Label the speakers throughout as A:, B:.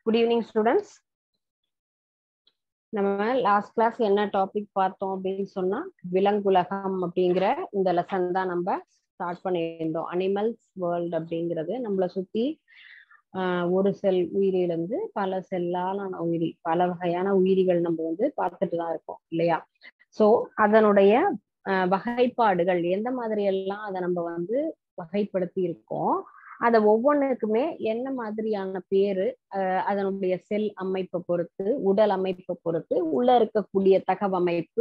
A: good evening students நம்ம last class என்ன topic பார்த்தோம் அப்படின்னு சொன்னா விலங்குலகம் அப்படிங்கிற இந்த லெசன் தான் நம்ம ஸ்டார்ட் பண்ணியிருந்தோம் அனிமல்ஸ் வேர்ல்ட் அப்படிங்கிறது நம்மளை சுத்தி ஆஹ் ஒரு செல் உயிரிலிருந்து பல செல்லாலான உயிரி பல வகையான உயிரிகள் நம்ம வந்து பார்த்துட்டு தான் இருக்கோம் இல்லையா சோ அதனுடைய ஆஹ் வகைப்பாடுகள் எந்த மாதிரி எல்லாம் அதை நம்ம வந்து வகைப்படுத்தி இருக்கோம் அத ஒவ்வொன்றுக்குமே என்ன மாதிரியான பேரு அதனுடைய செல் அமைப்பை பொறுத்து உடல் அமைப்பை பொறுத்து உள்ள இருக்கக்கூடிய தகவமைப்பு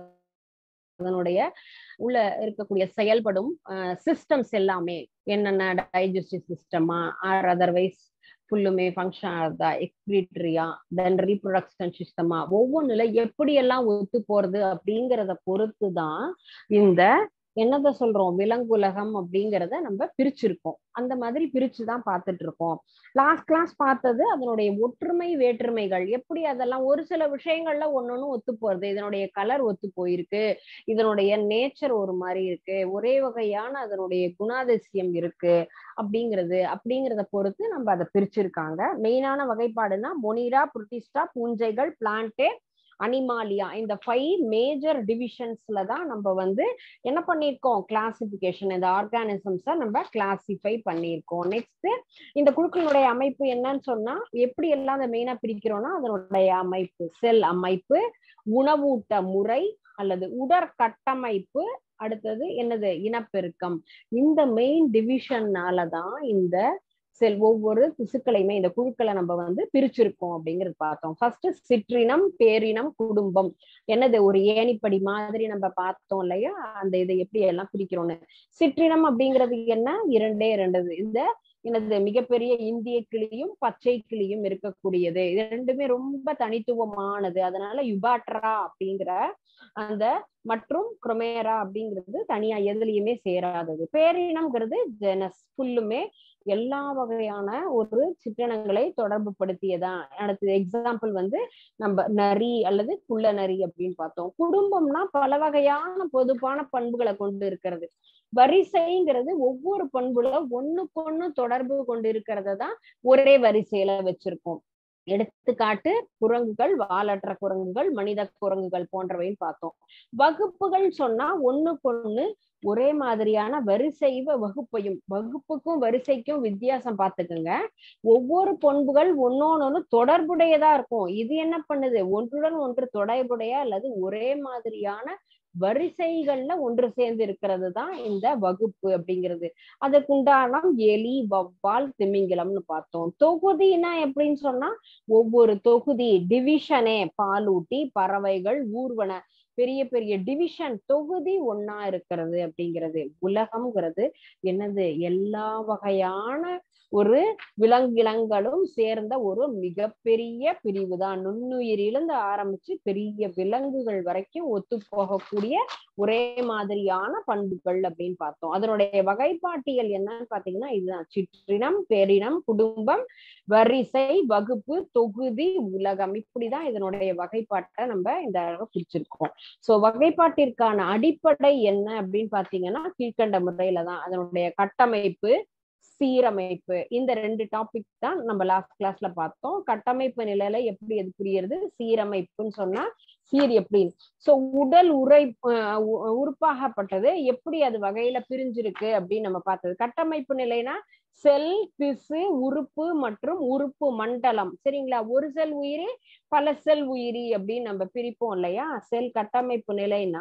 A: அதனுடைய உள்ள இருக்கக்கூடிய செயல்படும் சிஸ்டம்ஸ் எல்லாமே என்னென்ன டைஜஸ்டிவ் சிஸ்டமா ஆர் அதர்வைஸ் ஃபுல்லுமே ஃபங்க்ஷன் ஆகுதா எக்ஸ்பிரிட்ரியா தென் ரீப்ரொடக்ஷன் சிஸ்டமா ஒவ்வொன்றுல எப்படி எல்லாம் ஒத்து போறது அப்படிங்கிறத பொறுத்து தான் இந்த என்னத சொல்றோம் விலங்குலகம் அப்படிங்கிறத நம்ம பிரிச்சிருக்கோம் அந்த மாதிரி பிரிச்சுதான் பார்த்துட்டு இருக்கோம் லாஸ்ட் கிளாஸ் பார்த்தது அதனுடைய ஒற்றுமை வேற்றுமைகள் எப்படி அதெல்லாம் ஒரு சில விஷயங்கள்ல ஒன்னொன்னு ஒத்து போறது இதனுடைய கலர் ஒத்து போயிருக்கு இதனுடைய நேச்சர் ஒரு மாதிரி இருக்கு ஒரே வகையான அதனுடைய குணாதிசயம் இருக்கு அப்படிங்கிறது அப்படிங்கிறத பொறுத்து நம்ம அதை பிரிச்சிருக்காங்க மெயினான வகைப்பாடுனா மொனிரா புருட்டிஸ்டா பூஞ்சைகள் பிளான்டே அனிமாலியா இந்த ஃபைவ் மேஜர் டிவிஷன்ஸ்ல தான் நம்ம வந்து என்ன பண்ணியிருக்கோம் கிளாசிபிகேஷன் இந்த ஆர்கானிசம்ஸை நம்ம கிளாசிஃபை பண்ணியிருக்கோம் நெக்ஸ்ட் இந்த குழுக்களுடைய அமைப்பு என்னன்னு சொன்னா எப்படி எல்லாம் அதை மெயினா பிரிக்கிறோம்னா அதனுடைய அமைப்பு செல் அமைப்பு உணவூட்ட முறை அல்லது உடற்கட்டமைப்பு அடுத்தது என்னது இனப்பெருக்கம் இந்த மெயின் டிவிஷன்னால தான் இந்த செல் ஒவ்வொரு திசுக்களையுமே இந்த குழுக்களை நம்ம வந்து பிரிச்சிருக்கோம் அப்படிங்கிறது பார்த்தோம் ஃபர்ஸ்ட் சிற்றினம் பேரினம் குடும்பம் என்னது ஒரு ஏணிப்படி மாதிரி நம்ம பார்த்தோம் இல்லையா அந்த இதை எப்படி எல்லாம் பிரிக்கிறோம்னு சிற்றினம் அப்படிங்கிறது என்ன இரண்டே இரண்டு இந்த எனது மிகப்பெரிய இந்திய கிளியும் பச்சை கிளியும் இருக்கக்கூடியது இது ரெண்டுமே ரொம்ப தனித்துவமானது அதனால யுபாட்ரா அப்படிங்கிற அந்த மற்றும் குரோமேரா அப்படிங்கிறது தனியா எதுலயுமே சேராதது பேரினம்ங்கிறது ஜெனஸ் ஃபுல்லுமே எல்லா வகையான ஒரு சிற்றினங்களை தொடர்பு படுத்தியதான் அடுத்தது எக்ஸாம்பிள் வந்து நம்ம நரி அல்லது குள்ள நரி அப்படின்னு பார்த்தோம் குடும்பம்னா பல வகையான பொதுவான பண்புகளை கொண்டு இருக்கிறது வரிசைங்கிறது ஒவ்வொரு பண்புல ஒண்ணுக்கு ஒண்ணு தொடர்பு கொண்டு இருக்கிறத தான் ஒரே வரிசையில வச்சிருக்கோம் எடுத்துக்காட்டு குரங்குகள் வாலற்ற குரங்குகள் மனித குரங்குகள் போன்றவைன்னு பார்த்தோம் வகுப்புகள் சொன்னா ஒண்ணுக்கு ஒண்ணு ஒரே மாதிரியான வரிசை வகுப்பையும் வகுப்புக்கும் வரிசைக்கும் வித்தியாசம் பார்த்துக்கோங்க ஒவ்வொரு பண்புகள் ஒன்னொன்னு தொடர்புடையதா இருக்கும் இது என்ன பண்ணுது ஒன்றுடன் ஒன்று தொடர்புடைய அல்லது ஒரே மாதிரியான வரிசைகள்ல ஒன்று சேர்ந்து இருக்கிறது தான் இந்த வகுப்பு அப்படிங்கிறது அதற்குண்டான எலி வவ்வால் திமிங்கிலம்னு பார்த்தோம் தொகுதினா எப்படின்னு சொன்னா ஒவ்வொரு தொகுதி டிவிஷனே பாலூட்டி பறவைகள் ஊர்வன பெரிய பெரிய டிவிஷன் தொகுதி ஒன்னா இருக்கிறது அப்படிங்கிறது உலகம்ங்கிறது என்னது எல்லா வகையான ஒரு விலங்கினங்களும் சேர்ந்த ஒரு மிகப்பெரிய பிரிவு தான் நுண்ணுயிரிலிருந்து ஆரம்பிச்சு பெரிய விலங்குகள் வரைக்கும் ஒத்து போகக்கூடிய ஒரே மாதிரியான பண்புகள் அப்படின்னு பார்த்தோம் அதனுடைய வகைப்பாட்டியல் என்னன்னு பாத்தீங்கன்னா இதுதான் சிற்றினம் பேரினம் குடும்பம் வரிசை வகுப்பு தொகுதி உலகம் இப்படிதான் இதனுடைய வகைப்பாட்டை நம்ம இந்த பிரிச்சிருக்கோம் சோ வகைப்பாட்டிற்கான அடிப்படை என்ன அப்படின்னு பாத்தீங்கன்னா கீழ்கண்ட முறையில தான் அதனுடைய கட்டமைப்பு சீரமைப்பு இந்த ரெண்டு டாபிக் தான் நம்ம லாஸ்ட் கிளாஸ்ல பார்த்தோம் கட்டமைப்பு நிலையில எப்படி எது புரியுறது சீரமைப்புன்னு சொன்னா சீர் எப்படி சோ உடல் உரை உறுப்பாகப்பட்டது எப்படி அது வகையில பிரிஞ்சிருக்கு அப்படின்னு நம்ம பார்த்தது கட்டமைப்பு நிலைனா செல் திசு உறுப்பு மற்றும் உறுப்பு மண்டலம் சரிங்களா ஒரு செல் உயிரி பல செல் உயிரி அப்படின்னு நம்ம பிரிப்போம் இல்லையா செல் கட்டமைப்பு நிலைனா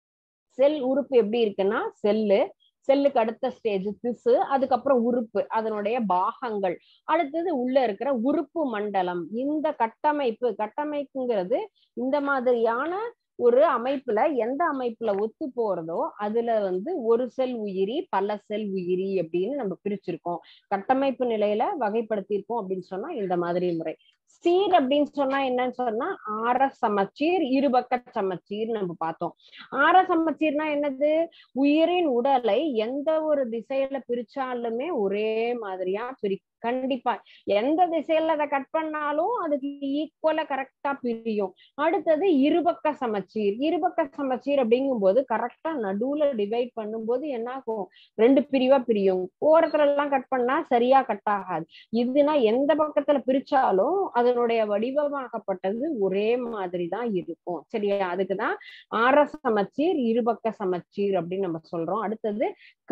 A: செல் உறுப்பு எப்படி இருக்குன்னா செல்லு செல்லுக்கு அடுத்த ஸ்டேஜ் திசு அதுக்கப்புறம் உறுப்பு அதனுடைய பாகங்கள் அடுத்தது உள்ள இருக்கிற உறுப்பு மண்டலம் இந்த கட்டமைப்பு கட்டமைப்புங்கிறது இந்த மாதிரியான ஒரு அமைப்புல எந்த அமைப்புல ஒத்து போறதோ அதுல வந்து ஒரு செல் உயிரி பல செல் உயிரி அப்படின்னு நம்ம பிரிச்சிருக்கோம் கட்டமைப்பு நிலையில வகைப்படுத்தியிருக்கோம் அப்படின்னு சொன்னா இந்த மாதிரி முறை சீர் அப்படின்னு சொன்னா என்னன்னு சொன்னா ஆர சமச்சீர் இருபக்க சமச்சீர் நம்ம பார்த்தோம் ஆர சமச்சீர்னா என்னது உயிரின் உடலை எந்த ஒரு திசையில பிரிச்சாலுமே ஒரே மாதிரியா பிரி கண்டிப்பா எந்த திசையில அதை கட் பண்ணாலும் அதுக்கு ஈக்குவலா கரெக்டா பிரியும் அடுத்தது இருபக்க சமச்சீர் இருபக்க சமச்சீர் அப்படிங்கும் போது கரெக்டா நடுவுல டிவைட் பண்ணும்போது என்ன ஆகும் ரெண்டு பிரிவா பிரியும் ஓரத்துல எல்லாம் கட் பண்ணா சரியா கட் ஆகாது இதுனா எந்த பக்கத்துல பிரிச்சாலும் அதனுடைய வடிவமாக்கப்பட்டது ஒரே மாதிரி தான் இருக்கும் சரியா அதுக்குதான் ஆர சமச்சீர் இருபக்க சமச்சீர் அப்படின்னு நம்ம சொல்றோம் அடுத்தது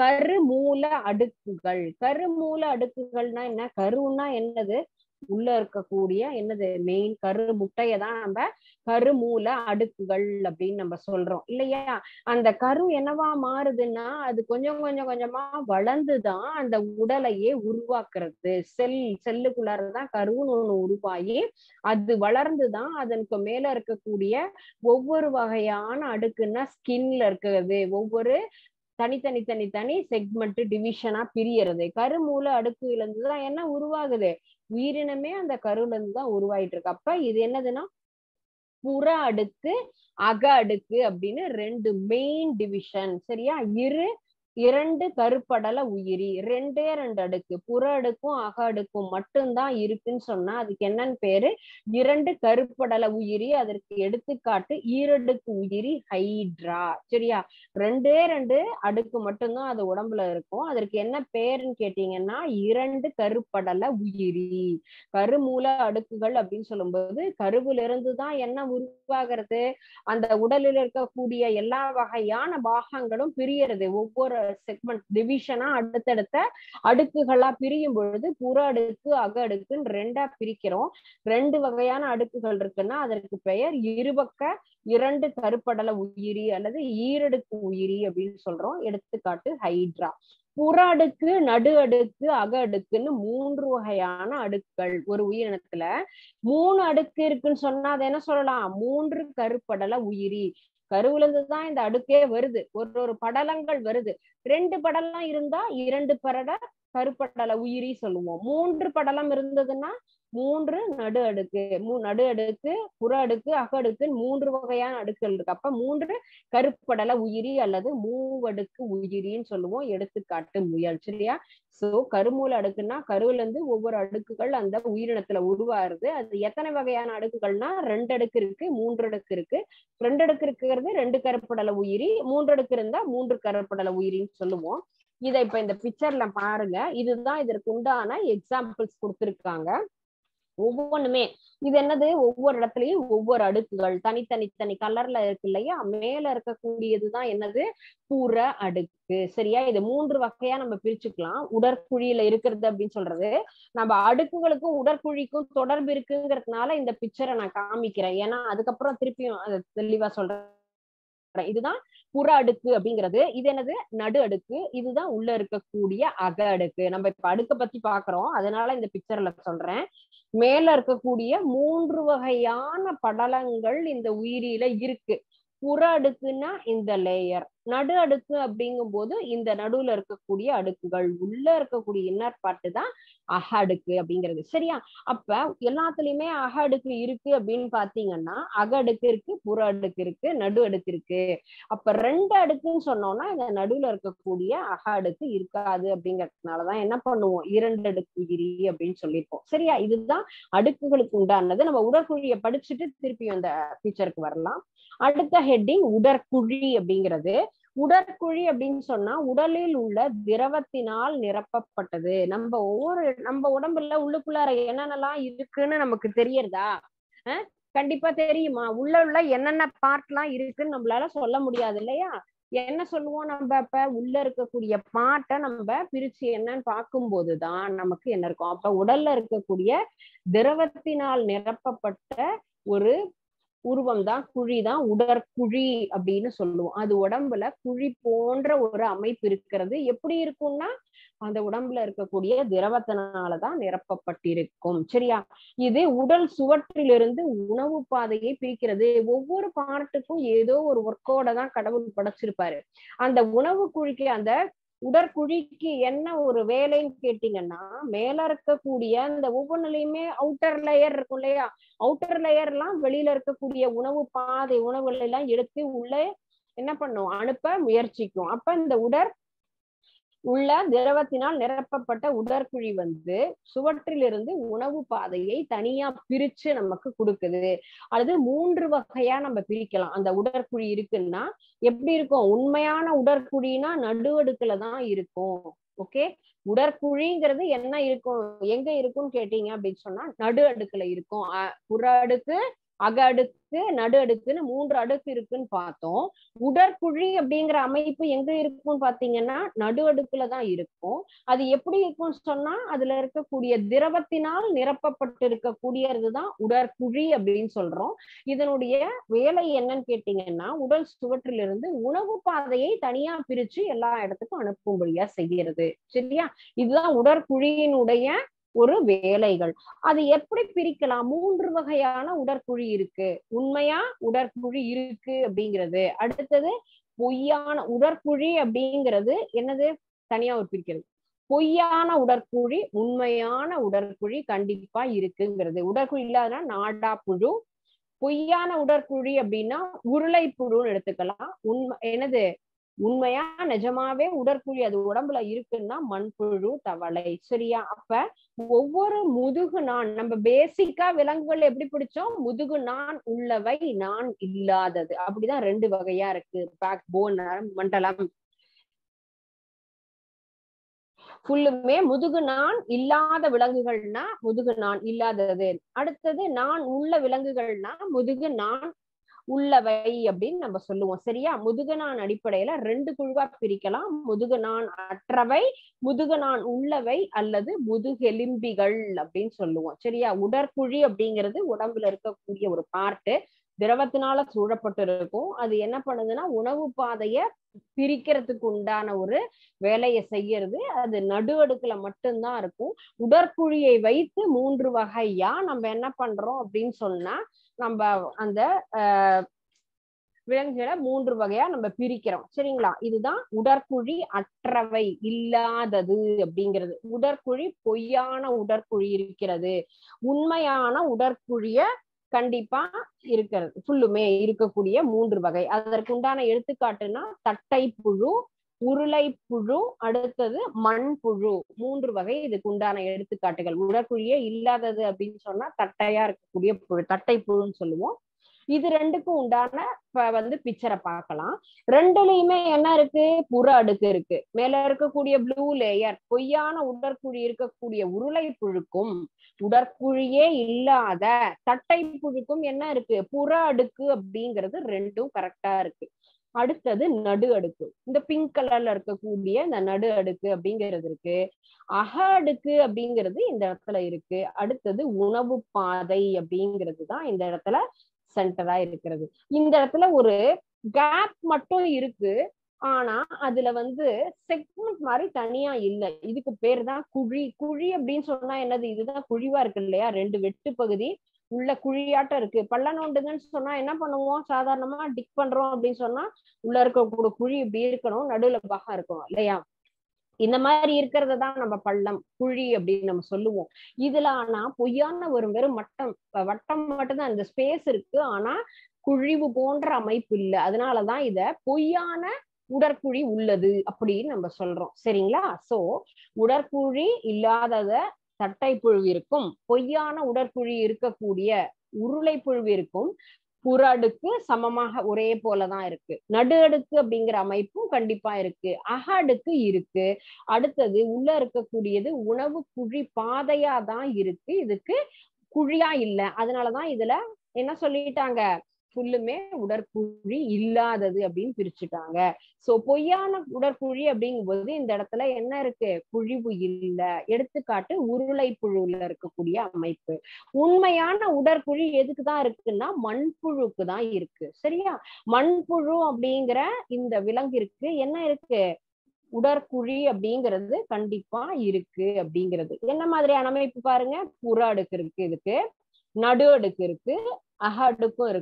A: கருமூல அடுக்குகள் கருமூல அடுக்குகள்னா என்ன கருன்னா என்னது உள்ள இருக்கக்கூடிய என்னது மெயின் கரு முட்டைய தான் நம்ம கருமூல அடுக்குகள் அப்படின்னு நம்ம சொல்றோம் இல்லையா அந்த கரு என்னவா மாறுதுன்னா அது கொஞ்சம் கொஞ்சம் கொஞ்சமா வளர்ந்துதான் அந்த உடலையே உருவாக்குறது செல் செல்லுக்குள்ளாரதான் கருன்னு ஒண்ணு உருவாகி அது வளர்ந்துதான் அதற்கு மேல இருக்கக்கூடிய ஒவ்வொரு வகையான அடுக்குன்னா ஸ்கின்ல இருக்கிறது ஒவ்வொரு தனித்தனி தனி தனி செக்மெண்ட் டிவிஷனா பிரியறது கருமூல அடுக்குல இருந்துதான் என்ன உருவாகுது உயிரினமே அந்த கருல இருந்து தான் உருவாயிட்டு இருக்கு அப்ப இது என்னதுன்னா புற அடுக்கு அக அடுக்கு அப்படின்னு ரெண்டு மெயின் டிவிஷன் சரியா இரு இரண்டு கருப்படல உயிரி ரெண்டே ரெண்டு அடுக்கு புற அடுக்கும் அக அடுக்கும் மட்டும்தான் இருக்குன்னு சொன்னா அதுக்கு என்னன்னு பேரு இரண்டு கருப்படல உயிரி அதற்கு எடுத்துக்காட்டு ஈரடுக்கு உயிரி ஹைட்ரா சரியா ரெண்டே ரெண்டு அடுக்கு மட்டும்தான் அது உடம்புல இருக்கும் அதற்கு என்ன பேருன்னு கேட்டீங்கன்னா இரண்டு கருப்படல உயிரி கருமூல அடுக்குகள் அப்படின்னு சொல்லும்போது கருவுல இருந்து தான் என்ன உருவாகிறது அந்த உடலில் இருக்கக்கூடிய எல்லா வகையான பாகங்களும் பிரியறது ஒவ்வொரு செக்மெண்ட் டிவிஷனா அடுத்தடுத்த அடுக்குகளா பிரியும் பொழுது புற அடுக்கு அக அடுக்குன்னு ரெண்டா பிரிக்கிறோம் ரெண்டு வகையான அடுக்குகள் இருக்குன்னா அதற்கு பெயர் இருபக்க இரண்டு கருப்படல உயிரி அல்லது ஈரடுக்கு உயிரி அப்படின்னு சொல்றோம் எடுத்துக்காட்டு ஹைட்ரா புற அடுக்கு நடு அடுக்கு அக அடுக்குன்னு மூன்று வகையான அடுக்குகள் ஒரு உயிரினத்துல மூணு அடுக்கு இருக்குன்னு சொன்னா அதை என்ன சொல்லலாம் மூன்று கருப்படல உயிரி கருவுல இருந்துதான் இந்த அடுக்கே வருது ஒரு ஒரு படலங்கள் வருது ரெண்டு படலம் இருந்தா இரண்டு பரட கருப்படல உயிரி சொல்லுவோம் மூன்று படலம் இருந்ததுன்னா மூன்று நடு அடுக்கு மூ நடு அடுக்கு புற அடுக்கு அக அடுக்கு மூன்று வகையான அடுக்குகள் இருக்கு அப்ப மூன்று கருப்படல உயிரி அல்லது மூவடுக்கு உயிரின்னு சொல்லுவோம் எடுத்துக்காட்டு முயல் சரியா சோ கருமூல அடுக்குன்னா கருவுல இருந்து ஒவ்வொரு அடுக்குகள் அந்த உயிரினத்துல உருவாருது அது எத்தனை வகையான அடுக்குகள்னா ரெண்டு அடுக்கு இருக்கு மூன்று அடுக்கு இருக்கு ரெண்டு அடுக்கு இருக்கிறது ரெண்டு கருப்படல உயிரி மூன்று அடுக்கு இருந்தா மூன்று கருப்படல உயிரின்னு சொல்லுவோம் இதை இப்ப இந்த பிக்சர்ல பாருங்க இதுதான் இதற்கு உண்டான எக்ஸாம்பிள்ஸ் கொடுத்திருக்காங்க ஒவ்வொன்றுமே இது என்னது ஒவ்வொரு இடத்துலயும் ஒவ்வொரு அடுக்குகள் தனித்தனி தனி கலர்ல இருக்கு இல்லையா மேல இருக்கக்கூடியதுதான் என்னது புற அடுக்கு சரியா இது மூன்று வகையா நம்ம பிரிச்சுக்கலாம் உடற்குழியில இருக்கிறது அப்படின்னு சொல்றது நம்ம அடுக்குகளுக்கும் உடற்குழிக்கும் தொடர்பு இருக்குங்கிறதுனால இந்த பிக்சரை நான் காமிக்கிறேன் ஏன்னா அதுக்கப்புறம் திருப்பியும் அதை தெளிவா சொல்றேன் இதுதான் புற அடுக்கு அப்படிங்கிறது இது என்னது நடு அடுக்கு இதுதான் உள்ள இருக்கக்கூடிய அக அடுக்கு நம்ம இப்ப அடுக்க பத்தி பாக்குறோம் அதனால இந்த பிக்சர்ல சொல்றேன் மேல இருக்கக்கூடிய மூன்று வகையான படலங்கள் இந்த உயிரியில இருக்கு புற அடுக்குன்னா இந்த லேயர் நடு அடுக்கு அப்படிங்கும் போது இந்த நடுவுல இருக்கக்கூடிய அடுக்குகள் உள்ள இருக்கக்கூடிய இன்னர் பாட்டு தான் அக அடுக்கு அப்படிங்கிறது சரியா அப்ப எல்லாத்துலயுமே அக அடுக்கு இருக்கு அப்படின்னு பாத்தீங்கன்னா அக அடுக்கு இருக்கு புற அடுக்கு இருக்கு நடு அடுக்கு இருக்கு அப்ப ரெண்டு அடுக்குன்னு சொன்னோம்னா இந்த நடுவுல இருக்கக்கூடிய அக அடுக்கு இருக்காது அப்படிங்கறதுனாலதான் என்ன பண்ணுவோம் இரண்டு அடுக்கு உயிரி அப்படின்னு சொல்லியிருக்கோம் சரியா இதுதான் அடுக்குகளுக்கு உண்டானது நம்ம உடற்குழியை படிச்சுட்டு திருப்பி அந்த ஃபீச்சருக்கு வரலாம் அடுத்த ஹெட்டிங் உடற்குழி அப்படிங்கிறது உடற்குழி அப்படின்னு சொன்னா உடலில் உள்ள திரவத்தினால் நிரப்பப்பட்டது நம்ம ஒவ்வொரு நம்ம உடம்புல உள்ளுக்குள்ளார என்னென்னலாம் இருக்குன்னு நமக்கு தெரியறதா அஹ் கண்டிப்பா தெரியுமா உள்ள உள்ள என்னென்ன பார்ட் எல்லாம் இருக்குன்னு நம்மளால சொல்ல முடியாது இல்லையா என்ன சொல்லுவோம் நம்ம அப்ப உள்ள இருக்கக்கூடிய பாட்டை நம்ம பிரிச்சு என்னன்னு பார்க்கும்போதுதான் நமக்கு என்ன இருக்கும் அப்ப உடல்ல இருக்கக்கூடிய திரவத்தினால் நிரப்பப்பட்ட ஒரு உருவம் தான் குழி தான் உடற்குழி அப்படின்னு சொல்லுவோம் அது உடம்புல குழி போன்ற ஒரு அமைப்பு இருக்கிறது எப்படி இருக்கும்னா அந்த உடம்புல இருக்கக்கூடிய திரவத்தினாலதான் நிரப்பப்பட்டிருக்கும் சரியா இது உடல் சுவற்றிலிருந்து உணவு பாதையை பிரிக்கிறது ஒவ்வொரு பார்ட்டுக்கும் ஏதோ ஒரு ஒர்க்கோட தான் கடவுள் படைச்சிருப்பாரு அந்த உணவு குழிக்கு அந்த உடற்குழிக்கு என்ன ஒரு வேலைன்னு கேட்டீங்கன்னா மேல இருக்கக்கூடிய இந்த ஒவ்வொன்றுலயுமே அவுட்டர் லேயர் இருக்கும் இல்லையா அவுட்டர் லேயர் எல்லாம் வெளியில இருக்கக்கூடிய உணவு பாதை உணவுகள் எல்லாம் எடுத்து உள்ள என்ன பண்ணும் அனுப்ப முயற்சிக்கும் அப்ப இந்த உடற் உள்ள திரவத்தினால் நிரப்பப்பட்ட உடற்குழி வந்து சுவற்றிலிருந்து உணவு பாதையை தனியா பிரிச்சு நமக்கு கொடுக்குது அது மூன்று வகையா நம்ம பிரிக்கலாம் அந்த உடற்குழி இருக்குன்னா எப்படி இருக்கும் உண்மையான உடற்குழினா நடுவடுக்குல தான் இருக்கும் ஓகே உடற்குழிங்கிறது என்ன இருக்கும் எங்க இருக்கும்னு கேட்டீங்க அப்படின்னு சொன்னா நடு அடுக்குல இருக்கும் புற அடுக்கு அக அடுக்கு நடு அடுக்குன்னு மூன்று அடுக்கு இருக்குன்னு பார்த்தோம் உடற்குழி அப்படிங்கிற அமைப்பு எங்க இருக்கும்னு பாத்தீங்கன்னா நடு அடுக்குல தான் இருக்கும் அது எப்படி இருக்கும்னு சொன்னா அதுல இருக்கக்கூடிய திரவத்தினால் நிரப்பப்பட்டு இருக்கக்கூடியதுதான் உடற்குழி அப்படின்னு சொல்றோம் இதனுடைய வேலை என்னன்னு கேட்டீங்கன்னா உடல் சுவற்றிலிருந்து உணவு பாதையை தனியா பிரிச்சு எல்லா இடத்துக்கும் அனுப்பும்படியா செய்கிறது சரியா இதுதான் உடற்குழியினுடைய ஒரு வேலைகள் அது எப்படி பிரிக்கலாம் மூன்று வகையான உடற்குழி இருக்கு உண்மையா உடற்குழி இருக்கு அப்படிங்கிறது அடுத்தது பொய்யான உடற்குழி அப்படிங்கிறது என்னது தனியா ஒரு பிரிக்கிறது பொய்யான உடற்குழி உண்மையான உடற்குழி கண்டிப்பா இருக்குங்கிறது உடற்குழி இல்லாதனா நாடா புழு பொய்யான உடற்குழி அப்படின்னா உருளை புழுன்னு எடுத்துக்கலாம் உண்மை என்னது உண்மையா நிஜமாவே உடற்குழி அது உடம்புல இருக்குன்னா மண்புழு தவளை சரியா அப்ப ஒவ்வொரு முதுகு நான் நம்ம பேசிக்கா விலங்குகள் எப்படி பிடிச்சோம் முதுகு நான் உள்ளவை நான் இல்லாதது அப்படிதான் ரெண்டு வகையா இருக்கு பேக் போன் மண்டலம் ஃபுல்லுமே முதுகு நான் இல்லாத விலங்குகள்னா முதுகு நான் இல்லாதது அடுத்தது நான் உள்ள விலங்குகள்னா முதுகு நான் உள்ளவை அப்படின்னு நம்ம சொல்லுவோம் சரியா முதுகனான் அடிப்படையில ரெண்டு குழுவா பிரிக்கலாம் முதுகனான் அற்றவை முதுகனான் உள்ளவை அல்லது முதுகெலும்பிகள் அப்படின்னு சொல்லுவோம் சரியா உடற்குழி அப்படிங்கிறது உடம்புல இருக்கக்கூடிய ஒரு பார்ட்டு திரவத்தினால சூழப்பட்டு இருக்கும் அது என்ன பண்ணுதுன்னா உணவு பாதைய பிரிக்கிறதுக்கு உண்டான ஒரு வேலையை செய்யறது அது நடு அடுக்குல மட்டும்தான் இருக்கும் உடற்குழியை வைத்து மூன்று வகையா நம்ம என்ன பண்றோம் அப்படின்னு சொன்னா நம்ம அந்த ஆஹ் விலங்குகளை மூன்று வகையா நம்ம பிரிக்கிறோம் சரிங்களா இதுதான் உடற்குழி அற்றவை இல்லாதது அப்படிங்கிறது உடற்குழி பொய்யான உடற்குழி இருக்கிறது உண்மையான உடற்குழிய கண்டிப்பா இருக்கிறது ஃபுல்லுமே இருக்கக்கூடிய மூன்று வகை அதற்கு உண்டான எடுத்துக்காட்டுனா தட்டை புழு உருளை புழு அடுத்தது மண்புழு மூன்று வகை இதுக்கு உண்டான எடுத்துக்காட்டுகள் உடற்குழியே இல்லாதது அப்படின்னு சொன்னா தட்டையா இருக்கக்கூடிய புழு தட்டை புழுன்னு சொல்லுவோம் இது ரெண்டுக்கும் உண்டான வந்து பிக்சரை பார்க்கலாம் ரெண்டுலயுமே என்ன இருக்கு புற அடுக்கு இருக்கு மேல இருக்கக்கூடிய ப்ளூ லேயர் பொய்யான உடற்குழி இருக்கக்கூடிய உருளை புழுக்கும் உடற்குழியே இல்லாத தட்டை புழுக்கும் என்ன இருக்கு புற அடுக்கு அப்படிங்கிறது ரெண்டும் கரெக்டா இருக்கு அடுத்தது நடு அடுக்கு இந்த பிங்க் கலர்ல இருக்கக்கூடிய இந்த நடு அடுக்கு அப்படிங்கிறது இருக்கு அக அடுக்கு அப்படிங்கிறது இந்த இடத்துல இருக்கு அடுத்தது உணவு பாதை அப்படிங்கிறது தான் இந்த இடத்துல சென்டரா இருக்கிறது இந்த இடத்துல ஒரு கேப் மட்டும் இருக்கு ஆனா அதுல வந்து செக்மெண்ட் மாதிரி தனியா இல்ல இதுக்கு பேர் தான் குழி குழி அப்படின்னு சொன்னா என்னது இதுதான் குழிவா இருக்கு இல்லையா ரெண்டு வெட்டு பகுதி உள்ள குழியாட்டம் இருக்கு பள்ள நோண்டுங்கன்னு சொன்னா என்ன பண்ணுவோம் சாதாரணமா டிக் பண்றோம் அப்படின்னு சொன்னா உள்ள இருக்கக்கூடிய குழி இப்படி இருக்கணும் நடுவுல பாகம் இருக்கணும் இல்லையா இந்த மாதிரி இருக்கிறத தான் நம்ம பள்ளம் குழி அப்படின்னு நம்ம சொல்லுவோம் இதுல ஆனா பொய்யான ஒரு வெறும் மட்டம் வட்டம் மட்டும்தான் இந்த ஸ்பேஸ் இருக்கு ஆனா குழிவு போன்ற அமைப்பு இல்லை அதனாலதான் இத பொய்யான உடற்குழி உள்ளது அப்படின்னு நம்ம சொல்றோம் சரிங்களா சோ உடற்குழி இல்லாதத தட்டை புழு இருக்கும் பொய்யான உடற்குழி இருக்கக்கூடிய உருளை புழு இருக்கும் புற அடுக்கு சமமாக ஒரே போலதான் இருக்கு நடு அடுக்கு அப்படிங்கிற அமைப்பும் கண்டிப்பா இருக்கு அக அடுக்கு இருக்கு அடுத்தது உள்ள இருக்கக்கூடியது உணவு குழி பாதையா தான் இருக்கு இதுக்கு குழியா இல்ல அதனாலதான் இதுல என்ன சொல்லிட்டாங்க ஃபுல்லுமே உடற்குழி இல்லாதது அப்படின்னு பிரிச்சுட்டாங்க சோ பொய்யான உடற்குழி அப்படிங்கும்போது இந்த இடத்துல என்ன இருக்கு குழிவு இல்ல எடுத்துக்காட்டு உருளை புழுல இருக்கக்கூடிய அமைப்பு உண்மையான உடற்குழி எதுக்கு தான் இருக்குன்னா மண்புழுக்கு தான் இருக்கு சரியா மண்புழு அப்படிங்கிற இந்த விலங்கிற்கு என்ன இருக்கு உடற்குழி அப்படிங்கிறது கண்டிப்பா இருக்கு அப்படிங்கிறது என்ன மாதிரியான அமைப்பு பாருங்க புற அடுக்கு இருக்கு இதுக்கு நடு அடுக்கு இருக்கு அக அடுக்கும் இருக்கு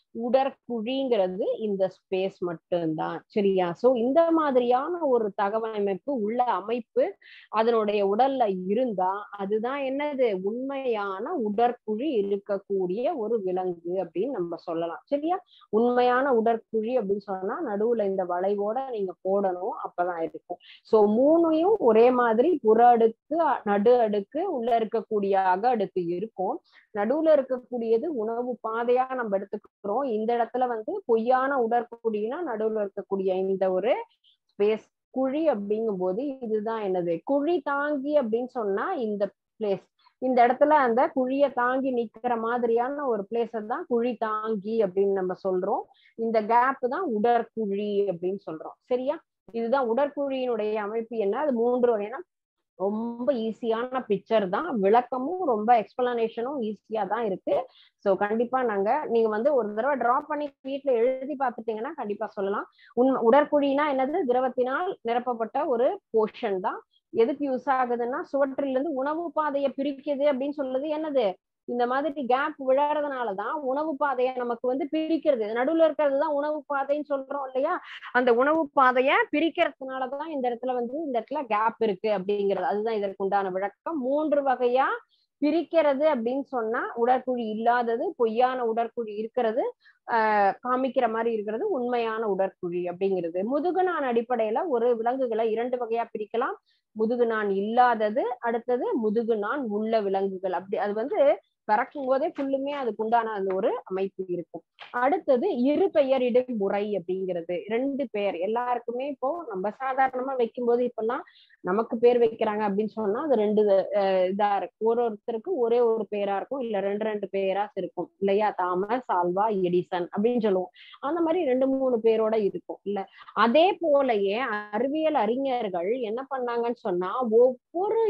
A: உடற்குழிங்கிறது இந்த ஸ்பேஸ் மட்டும்தான் சரியா சோ இந்த மாதிரியான ஒரு தகவமைப்பு உள்ள அமைப்பு அதனுடைய உடல்ல இருந்தா அதுதான் என்னது உண்மையான உடற்குழி இருக்கக்கூடிய ஒரு விலங்கு அப்படின்னு நம்ம சொல்லலாம் சரியா உண்மையான உடற்குழி அப்படின்னு சொன்னா நடுவுல இந்த வளைவோட நீங்க போடணும் அப்பதான் இருக்கும் சோ மூணையும் ஒரே மாதிரி புற அடுக்கு நடு அடுக்கு உள்ள இருக்கக்கூடிய அக அடுக்கு இருக்கும் நடுவுல இருக்கக்கூடியது உணவு பாதையா நம்ம எடுத்துக்கிறோம் இந்த இடத்துல வந்து பொய்யான உடற்குழினா நடுவுல இருக்கக்கூடிய இந்த ஒரு ஸ்பேஸ் குழி அப்படிங்கும் போது இதுதான் என்னது குழி தாங்கி அப்படின்னு சொன்னா இந்த பிளேஸ் இந்த இடத்துல அந்த குழிய தாங்கி நிக்கிற மாதிரியான ஒரு பிளேஸ தான் குழி தாங்கி அப்படின்னு நம்ம சொல்றோம் இந்த கேப் தான் உடற்குழி அப்படின்னு சொல்றோம் சரியா இதுதான் உடற்குழியினுடைய அமைப்பு என்ன அது மூன்று வகையான ரொம்ப ஈஸியான பிக்சர் தான் விளக்கமும் ரொம்ப எக்ஸ்பிளனேஷனும் ஈஸியா தான் இருக்கு ஸோ கண்டிப்பா நாங்க நீங்க வந்து ஒரு தடவை டிரா பண்ணி வீட்டுல எழுதி பார்த்துட்டீங்கன்னா கண்டிப்பா சொல்லலாம் உண் உடற்குழினா என்னது திரவத்தினால் நிரப்பப்பட்ட ஒரு போர்ஷன் தான் எதுக்கு யூஸ் ஆகுதுன்னா சுவற்றிலிருந்து உணவு பாதையை பிரிக்குது அப்படின்னு சொல்லுது என்னது இந்த மாதிரி கேப் விழறதுனாலதான் உணவு பாதையை நமக்கு வந்து பிரிக்கிறது நடுவுல இருக்கிறது தான் உணவு பாதைன்னு சொல்றோம் இல்லையா அந்த உணவு பாதைய பிரிக்கிறதுனாலதான் இந்த இடத்துல வந்து இந்த இடத்துல கேப் இருக்கு அப்படிங்கிறது அதுதான் இதற்கு உண்டான விளக்கம் மூன்று வகையா பிரிக்கிறது அப்படின்னு சொன்னா உடற்குழி இல்லாதது பொய்யான உடற்குழி இருக்கிறது ஆஹ் காமிக்கிற மாதிரி இருக்கிறது உண்மையான உடற்குழி அப்படிங்கிறது முதுகுநான் அடிப்படையில ஒரு விலங்குகளை இரண்டு வகையா பிரிக்கலாம் முதுகுநான் இல்லாதது அடுத்தது முதுகுநான் உள்ள விலங்குகள் அப்படி அது வந்து பிறக்கும் போதே ஃபுல்லுமே அதுக்கு உண்டான அந்த ஒரு அமைப்பு இருக்கும் அடுத்தது இரு பெயரிடும் முறை அப்படிங்கிறது ரெண்டு பேர் எல்லாருக்குமே இப்போ நம்ம சாதாரணமா வைக்கும்போது இப்பெல்லாம் நமக்கு பேர் வைக்கிறாங்க அப்படின்னு சொன்னா அது ரெண்டு இதா இருக்கு ஒரு ஒருத்தருக்கு ஒரே ஒரு பேரா இருக்கும் இல்ல ரெண்டு ரெண்டு பேரா இருக்கும் இல்லையா தாமஸ் ஆல்வா எடிசன் அப்படின்னு சொல்லுவோம் அந்த மாதிரி ரெண்டு மூணு பேரோட இருக்கும் இல்ல அதே போலயே அறிவியல் அறிஞர்கள் என்ன பண்ணாங்கன்னு சொன்னா ஒவ்வொரு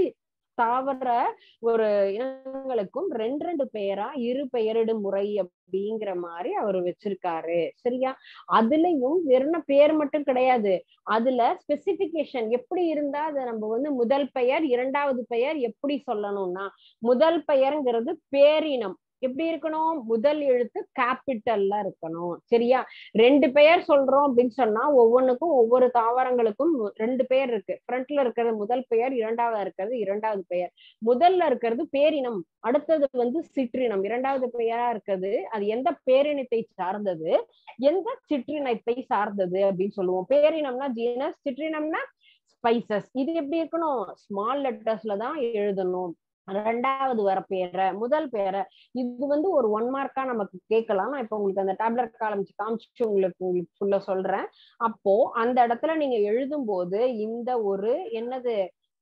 A: தாவர ஒரு இனங்களுக்கும் ரெண்டு ரெண்டு பெயரா இரு பெயரிடும் முறை அப்படிங்கிற மாதிரி அவர் வச்சிருக்காரு சரியா அதுலயும் வெறும் பேர் மட்டும் கிடையாது அதுல ஸ்பெசிபிகேஷன் எப்படி இருந்தா அதை நம்ம வந்து முதல் பெயர் இரண்டாவது பெயர் எப்படி சொல்லணும்னா முதல் பெயர்ங்கிறது பேரினம் எப்படி இருக்கணும் முதல் எழுத்து கேபிட்டல்ல இருக்கணும் சரியா ரெண்டு பெயர் சொல்றோம் அப்படின்னு சொன்னா ஒவ்வொன்றுக்கும் ஒவ்வொரு தாவரங்களுக்கும் ரெண்டு பெயர் இருக்கு ஃப்ரண்ட்ல இருக்கிறது முதல் பெயர் இரண்டாவது இருக்கிறது இரண்டாவது பெயர் முதல்ல இருக்கிறது பேரினம் அடுத்தது வந்து சிற்றினம் இரண்டாவது பெயரா இருக்கிறது அது எந்த பேரினத்தை சார்ந்தது எந்த சிற்றினத்தை சார்ந்தது அப்படின்னு சொல்லுவோம் பேரினம்னா ஜீனஸ் சிற்றினம்னா ஸ்பைசஸ் இது எப்படி இருக்கணும் ஸ்மால் லெட்டர்ஸ்ல தான் எழுதணும் ரெண்டாவது வர பேரை முதல் பேரை இது வந்து ஒரு ஒன் மார்க்கா நமக்கு கேட்கலாம் நான் இப்ப உங்களுக்கு அந்த டேப்லெட் காமிச்சு காமிச்சு உங்களுக்கு உங்களுக்கு ஃபுல்லா சொல்றேன் அப்போ அந்த இடத்துல நீங்க எழுதும் போது இந்த ஒரு என்னது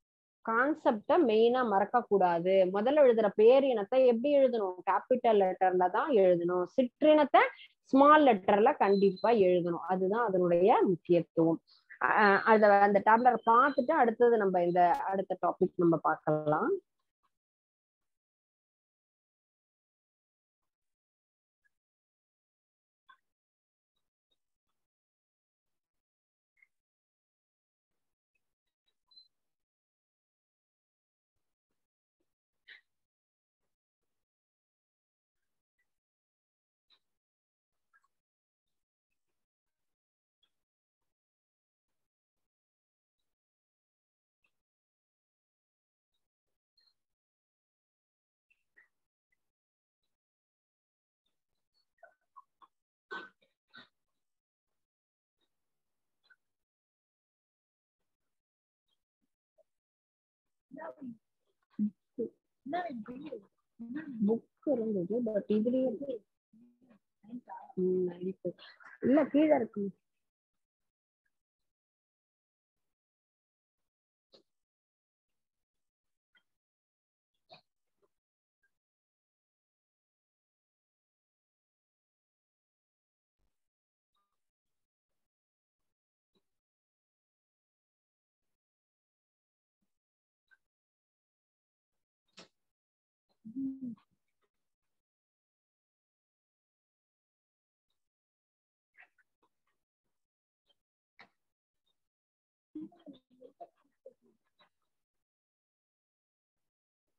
A: கான்செப்ட மெயினா மறக்க கூடாது முதல்ல எழுதுற பேரினத்தை எப்படி எழுதணும் கேபிட்டல் லெட்டர்ல தான் எழுதணும் சிற்றினத்தை ஸ்மால் லெட்டர்ல கண்டிப்பா எழுதணும் அதுதான் அதனுடைய முக்கியத்துவம் அத அந்த டேப்லெட் பார்த்துட்டு அடுத்தது நம்ம இந்த அடுத்த டாபிக் நம்ம பார்க்கலாம் புக் இருந்தது பட் இதுலயே இல்ல கீழே இருக்கு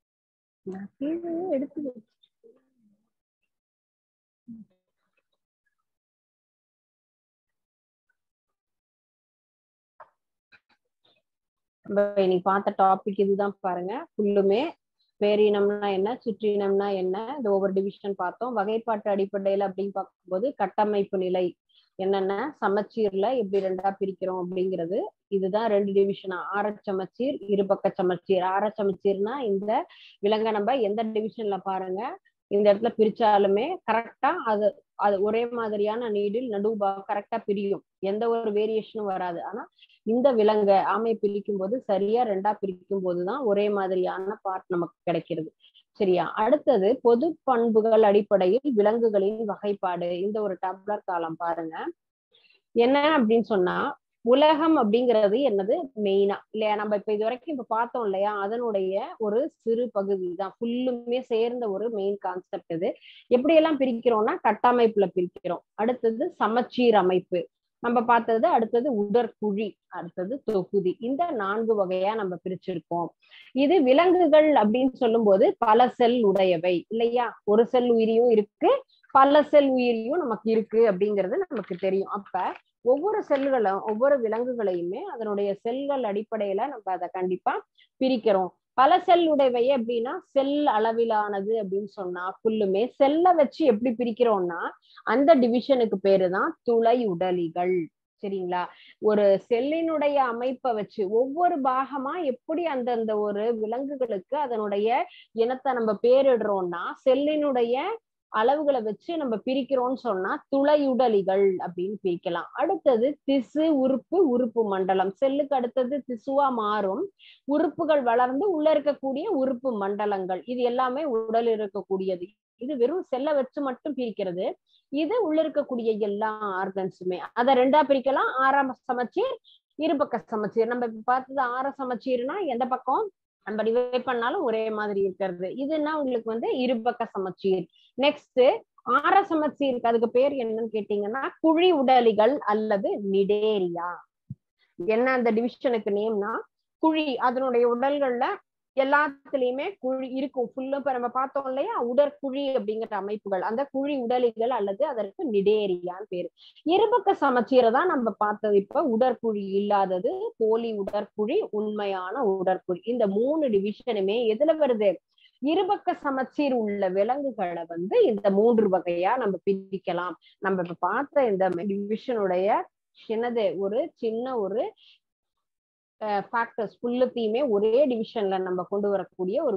A: நான் கீழே எடுத்து நம்ம இன்னைக்கு பார்த்த டாபிக் இதுதான் பாருங்க ஃபுல்லுமே பேரினம்னா என்ன சிற்றினம்னா என்ன இந்த ஒவ்வொரு டிவிஷன் பார்த்தோம் வகைப்பாட்டு அடிப்படையில அப்படின்னு பார்க்கும்போது கட்டமைப்பு நிலை என்னென்ன சமச்சீர்ல எப்படி ரெண்டா பிரிக்கிறோம் அப்படிங்கிறது இதுதான் ரெண்டு டிவிஷனா ஆர சமச்சீர் இருபக்க சமச்சீர் ஆர சமச்சீர்னா இந்த விலங்க நம்ம எந்த டிவிஷன்ல பாருங்க இந்த இடத்துல பிரிச்சாலுமே கரெக்டா அது அது ஒரே மாதிரியான நீடில் நடுவா கரெக்டா பிரியும் எந்த ஒரு வேரியேஷனும் வராது ஆனா இந்த விலங்க ஆமை பிரிக்கும் போது சரியா ரெண்டா பிரிக்கும் போதுதான் ஒரே மாதிரியான பார்ட் நமக்கு கிடைக்கிறது சரியா அடுத்தது பொது பண்புகள் அடிப்படையில் விலங்குகளின் வகைப்பாடு இந்த ஒரு டப்ளர் காலம் பாருங்க என்ன அப்படின்னு சொன்னா உலகம் அப்படிங்கிறது என்னது மெயினா இல்லையா நம்ம இப்ப இது வரைக்கும் இப்ப பார்த்தோம் இல்லையா அதனுடைய ஒரு சிறு பகுதி தான் ஃபுல்லுமே சேர்ந்த ஒரு மெயின் கான்செப்ட் இது எப்படி எல்லாம் பிரிக்கிறோம்னா கட்டமைப்புல பிரிக்கிறோம் அடுத்தது சமச்சீர் அமைப்பு நம்ம பார்த்தது அடுத்தது உடற்குழி அடுத்தது தொகுதி இந்த நான்கு வகையா நம்ம பிரிச்சிருக்கோம் இது விலங்குகள் அப்படின்னு சொல்லும் போது பல செல் உடையவை இல்லையா ஒரு செல் உயிரியும் இருக்கு பல செல் உயிரியும் நமக்கு இருக்கு அப்படிங்கிறது நமக்கு தெரியும் அப்ப ஒவ்வொரு செல்களும் ஒவ்வொரு விலங்குகளையுமே அதனுடைய செல்கள் அடிப்படையில நம்ம அதை கண்டிப்பா பிரிக்கிறோம் பல செல் உடையவை எப்படின்னா செல் அளவிலானது அப்படின்னு சொன்னா ஃபுல்லுமே செல்லை வச்சு எப்படி பிரிக்கிறோம்னா அந்த டிவிஷனுக்கு பேரு தான் துளை உடலிகள் சரிங்களா ஒரு செல்லினுடைய அமைப்பை வச்சு ஒவ்வொரு பாகமா எப்படி அந்தந்த ஒரு விலங்குகளுக்கு அதனுடைய இனத்தை நம்ம பேரிடுறோம்னா செல்லினுடைய அளவுகளை வச்சு நம்ம பிரிக்கிறோம்னு சொன்னா துளையுடலிகள் அப்படின்னு பிரிக்கலாம் அடுத்தது திசு உறுப்பு உறுப்பு மண்டலம் செல்லுக்கு அடுத்தது திசுவா மாறும் உறுப்புகள் வளர்ந்து உள்ள இருக்கக்கூடிய உறுப்பு மண்டலங்கள் இது எல்லாமே உடல் இருக்கக்கூடியது இது வெறும் செல்லை வச்சு மட்டும் பிரிக்கிறது இது உள்ள இருக்கக்கூடிய எல்லா ஆர்கன்ஸுமே அதை ரெண்டா பிரிக்கலாம் ஆறாம் சமச்சீர் இருபக்க சமச்சீர் நம்ம இப்ப பார்த்தது ஆற சமச்சீர்னா எந்த பக்கம் நம்ம டிவைட் பண்ணாலும் ஒரே மாதிரி இருக்கிறது இதுன்னா உங்களுக்கு வந்து இருபக்க சமச்சீர் நெக்ஸ்ட் ஆற சமச்சீருக்கு அதுக்கு பேர் என்னன்னு கேட்டீங்கன்னா குழி உடலிகள் அல்லது நிடேரியா என்ன அந்த டிவிஷனுக்கு நேம்னா குழி அதனுடைய உடல்கள்ல எல்லாத்துலயுமே குழி இருக்கும் ஃபுல்லும் இப்ப நம்ம பார்த்தோம் இல்லையா உடற்குழி அப்படிங்கிற அமைப்புகள் அந்த குழி உடலிகள் அல்லது அதற்கு நிடேரியான்னு பேரு இருபக்க சமச்சீரை தான் நம்ம பார்த்தது இப்ப உடற்குழி இல்லாதது போலி உடற்குழி உண்மையான உடற்குழி இந்த மூணு டிவிஷனுமே எதுல வருது இருபக்க சமச்சீர் உள்ள விலங்குகளை வந்து இந்த மூன்று வகையா நம்ம பிரிக்கலாம் நம்ம இப்ப பார்த்த இந்த டிவிஷனுடைய சின்னது ஒரு சின்ன ஒரு ஃபேக்டர்ஸ் ஃபுல்லுத்தையுமே ஒரே டிவிஷன்ல நம்ம கொண்டு வரக்கூடிய ஒரு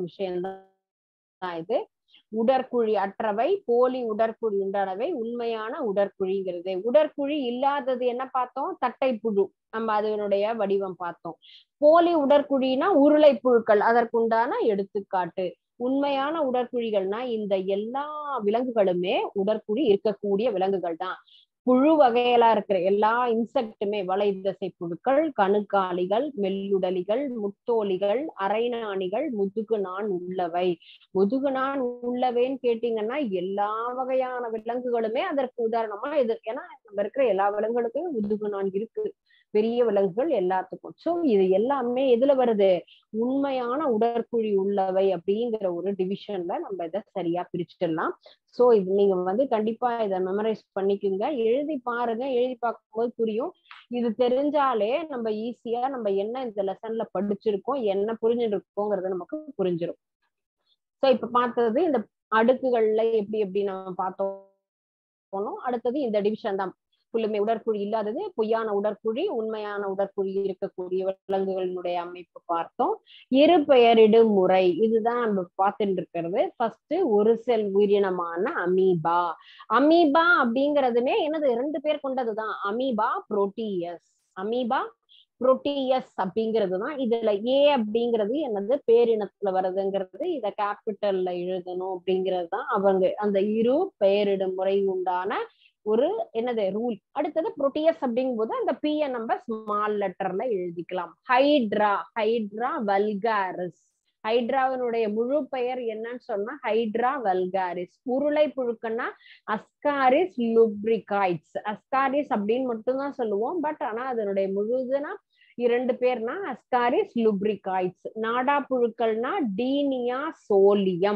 A: விஷயம்தான் இது உடற்குழி அற்றவை போலி உடற்குழி உண்டானவை உண்மையான உடற்குழிங்கிறது உடற்குழி இல்லாதது என்ன பார்த்தோம் தட்டை புழு நம்ம அதனுடைய வடிவம் பார்த்தோம் போலி உடற்குழினா உருளை புழுக்கள் அதற்குண்டான எடுத்துக்காட்டு உண்மையான உடற்குழிகள்னா இந்த எல்லா விலங்குகளுமே உடற்குழி இருக்கக்கூடிய விலங்குகள் தான் புழு வகையிலா இருக்கிற எல்லா இன்செக்டுமே வலை தசை புழுக்கள் கணுக்காலிகள் மெல்லுடலிகள் முத்தோலிகள் அரைநாணிகள் முதுகு நான் உள்ளவை முதுகு நான் உள்ளவேன்னு கேட்டீங்கன்னா எல்லா வகையான விலங்குகளுமே அதற்கு உதாரணமா இது ஏன்னா நம்ம இருக்கிற எல்லா விலங்குகளுக்கும் முதுகு நான் இருக்கு பெரிய விலங்குகள் எல்லாத்துக்கும் சோ இது எல்லாமே எதுல வருது உண்மையான உடற்குழி உள்ளவை அப்படிங்கிற ஒரு டிவிஷன்ல நம்ம இதை சரியா பிரிச்சிடலாம் சோ இது நீங்க வந்து கண்டிப்பா இதை மெமரைஸ் பண்ணிக்குங்க எழுதி பாருங்க எழுதி பார்க்கும்போது புரியும் இது தெரிஞ்சாலே நம்ம ஈஸியா நம்ம என்ன இந்த லெசன்ல படிச்சிருக்கோம் என்ன புரிஞ்சுருக்கோங்கிறது நமக்கு புரிஞ்சிடும் சோ இப்ப பார்த்தது இந்த அடுக்குகள்ல எப்படி எப்படி நம்ம பார்த்தோம் அடுத்தது இந்த டிவிஷன் தான் ஃபுல்லுமே உடற்குழி இல்லாதது பொய்யான உடற்குழி உண்மையான உடற்குழி இருக்கக்கூடிய விலங்குகளினுடைய அமைப்பு பார்த்தோம் இரு பெயரிடும் முறை இதுதான் நம்ம பார்த்துட்டு இருக்கிறது ஃபர்ஸ்ட் ஒரு செல் உயிரினமான அமீபா அமீபா அப்படிங்கிறதுமே என்னது ரெண்டு பேர் கொண்டதுதான் அமீபா புரோட்டியஸ் அமீபா புரோட்டியஸ் அப்படிங்கிறது தான் இதுல ஏ அப்படிங்கிறது என்னது பேரினத்துல வருதுங்கிறது இத கேபிட்டல்ல எழுதணும் அப்படிங்கிறது தான் அவங்க அந்த இரு பெயரிடும் முறை உண்டான ஒரு என்னது ரூல் அடுத்தது புரோட்டியஸ் அப்படிங்கும் போது அந்த பிய நம்ம ஸ்மால் லெட்டர்ல எழுதிக்கலாம் ஹைட்ரா ஹைட்ரா வல்காரிஸ் ஹைட்ராவினுடைய முழு பெயர் என்னன்னு சொன்னா ஹைட்ரா வல்காரிஸ் உருளை புழுக்கன்னா அஸ்காரிஸ் லுப்ரிகாய்ட்ஸ் அஸ்காரிஸ் அப்படின்னு மட்டும்தான் சொல்லுவோம் பட் ஆனா அதனுடைய முழுதுனா இரண்டு பேர்னா அஸ்காரிஸ் லுப்ரிகாய்ட்ஸ் நாடா புழுக்கள்னா டீனியா சோலியம்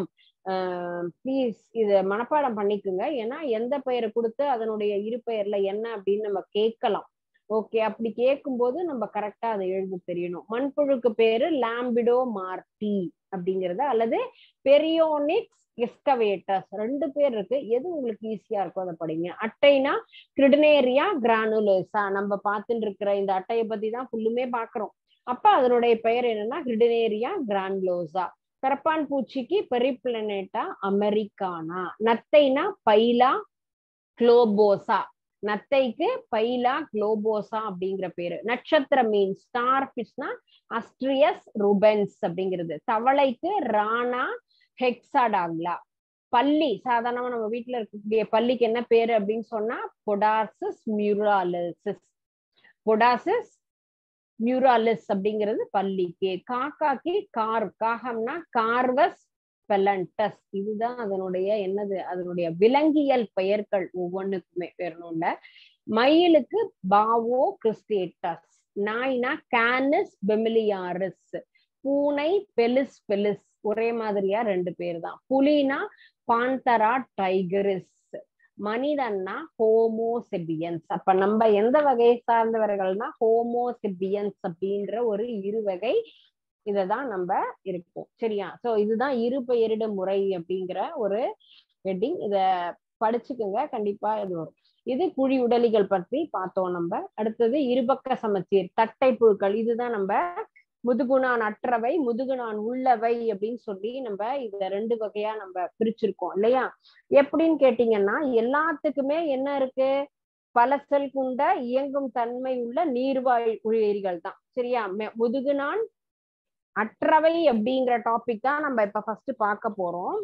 A: ப்ளீஸ் இத மனப்பாடம் பண்ணிக்குங்க ஏன்னா எந்த பெயரை கொடுத்து அதனுடைய இரு பெயர்ல என்ன அப்படின்னு நம்ம கேட்கலாம் ஓகே அப்படி கேட்கும்போது நம்ம கரெக்டா அதை எழுத தெரியணும் மண்புழுக்கு பேரு லாம்பிடோ மார்டி அப்படிங்கறது அல்லது பெரியோனிக்ஸ் எஸ்கவேட்டர்ஸ் ரெண்டு பேர் இருக்கு எது உங்களுக்கு ஈஸியா இருக்கோ அதை படிங்க அட்டைனா கிரிடனேரியா கிரானுலோசா நம்ம பார்த்துட்டு இருக்கிற இந்த அட்டையை பத்தி தான் ஃபுல்லுமே பாக்குறோம் அப்ப அதனுடைய பெயர் என்னன்னா கிரிடனேரியா கிரான்லோசா கரப்பான் பூச்சிக்கு பெரிப்ளனேட்டா அமெரிக்கானா நத்தைனா பைலா குளோபோசா நத்தைக்கு பைலா குளோபோசா அப்படிங்கிற பேரு நட்சத்திர மீன் ஸ்டார் ஃபிஷ்னா அஸ்ட்ரியஸ் ருபென்ஸ் அப்படிங்கிறது தவளைக்கு ராணா ஹெக்ஸாடாக்லா பள்ளி சாதாரணமா நம்ம வீட்டுல இருக்கக்கூடிய பள்ளிக்கு என்ன பேரு அப்படின்னு சொன்னா பொடாசிஸ் மியூராலிசிஸ் பொடாசிஸ் மியூராலிஸ் அப்படிங்கிறது பள்ளிக்கு காக்காக்கு கார் காகம்னா கார்வஸ் பெலண்டஸ் இதுதான் அதனுடைய என்னது அதனுடைய விலங்கியல் பெயர்கள் ஒவ்வொன்றுக்குமே வேறணும்ல மயிலுக்கு பாவோ கிறிஸ்டேட்டஸ் நாய்னா கேனஸ் பெமிலியாரிஸ் பூனை பெலிஸ் பெலிஸ் ஒரே மாதிரியா ரெண்டு பேர் தான் புலினா பாந்தரா டைகரிஸ் மனிதன்னா ஹோமோசிபியன்ஸ் அப்ப நம்ம எந்த வகையை சார்ந்தவர்கள்னா ஹோமோசிபியன்ஸ் அப்படின்ற ஒரு இருவகை இததான் நம்ம இருப்போம் சரியா சோ இதுதான் இரு பெயரிட முறை அப்படிங்கிற ஒரு ஹெட்டிங் இத படிச்சுக்குங்க கண்டிப்பா இது வரும் இது குழி உடலிகள் பற்றி பார்த்தோம் நம்ம அடுத்தது இருபக்க சமச்சீர் தட்டை புழுக்கள் இதுதான் நம்ம முதுகுணான் அற்றவை முதுகுணான் உள்ளவை அப்படின்னு சொல்லி நம்ம இத ரெண்டு வகையா நம்ம பிரிச்சிருக்கோம் இல்லையா எப்படின்னு கேட்டீங்கன்னா எல்லாத்துக்குமே என்ன இருக்கு பல செல் கொண்ட இயங்கும் தன்மை உள்ள நீர்வாழ் உயிரிகள் தான் சரியா முதுகுநான் அற்றவை அப்படிங்கிற டாபிக் தான் நம்ம இப்ப ஃபர்ஸ்ட் பார்க்க போறோம்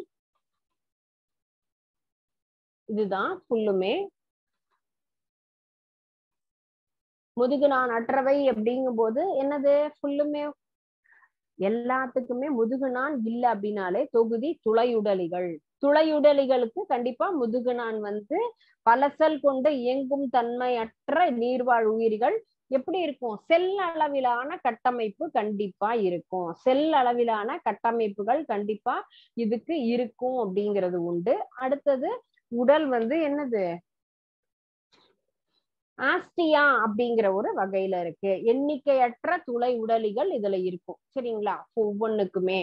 A: இதுதான் ஃபுல்லுமே முதுகுநான் அற்றவை அப்படிங்கும் போது என்னது ஃபுல்லுமே எல்லாத்துக்குமே முதுகுநான் இல்ல அப்படின்னாலே தொகுதி துளையுடலிகள் துளையுடலிகளுக்கு கண்டிப்பா முதுகுநான் வந்து பலசல் கொண்டு இயங்கும் தன்மையற்ற நீர்வாழ் உயிர்கள் எப்படி இருக்கும் செல் அளவிலான கட்டமைப்பு கண்டிப்பா இருக்கும் செல் அளவிலான கட்டமைப்புகள் கண்டிப்பா இதுக்கு இருக்கும் அப்படிங்கிறது உண்டு அடுத்தது உடல் வந்து என்னது ஆஸ்டியா அப்படிங்கிற ஒரு வகையில இருக்கு எண்ணிக்கையற்ற துளை உடலிகள் இதுல இருக்கும் சரிங்களா ஒவ்வொன்றுக்குமே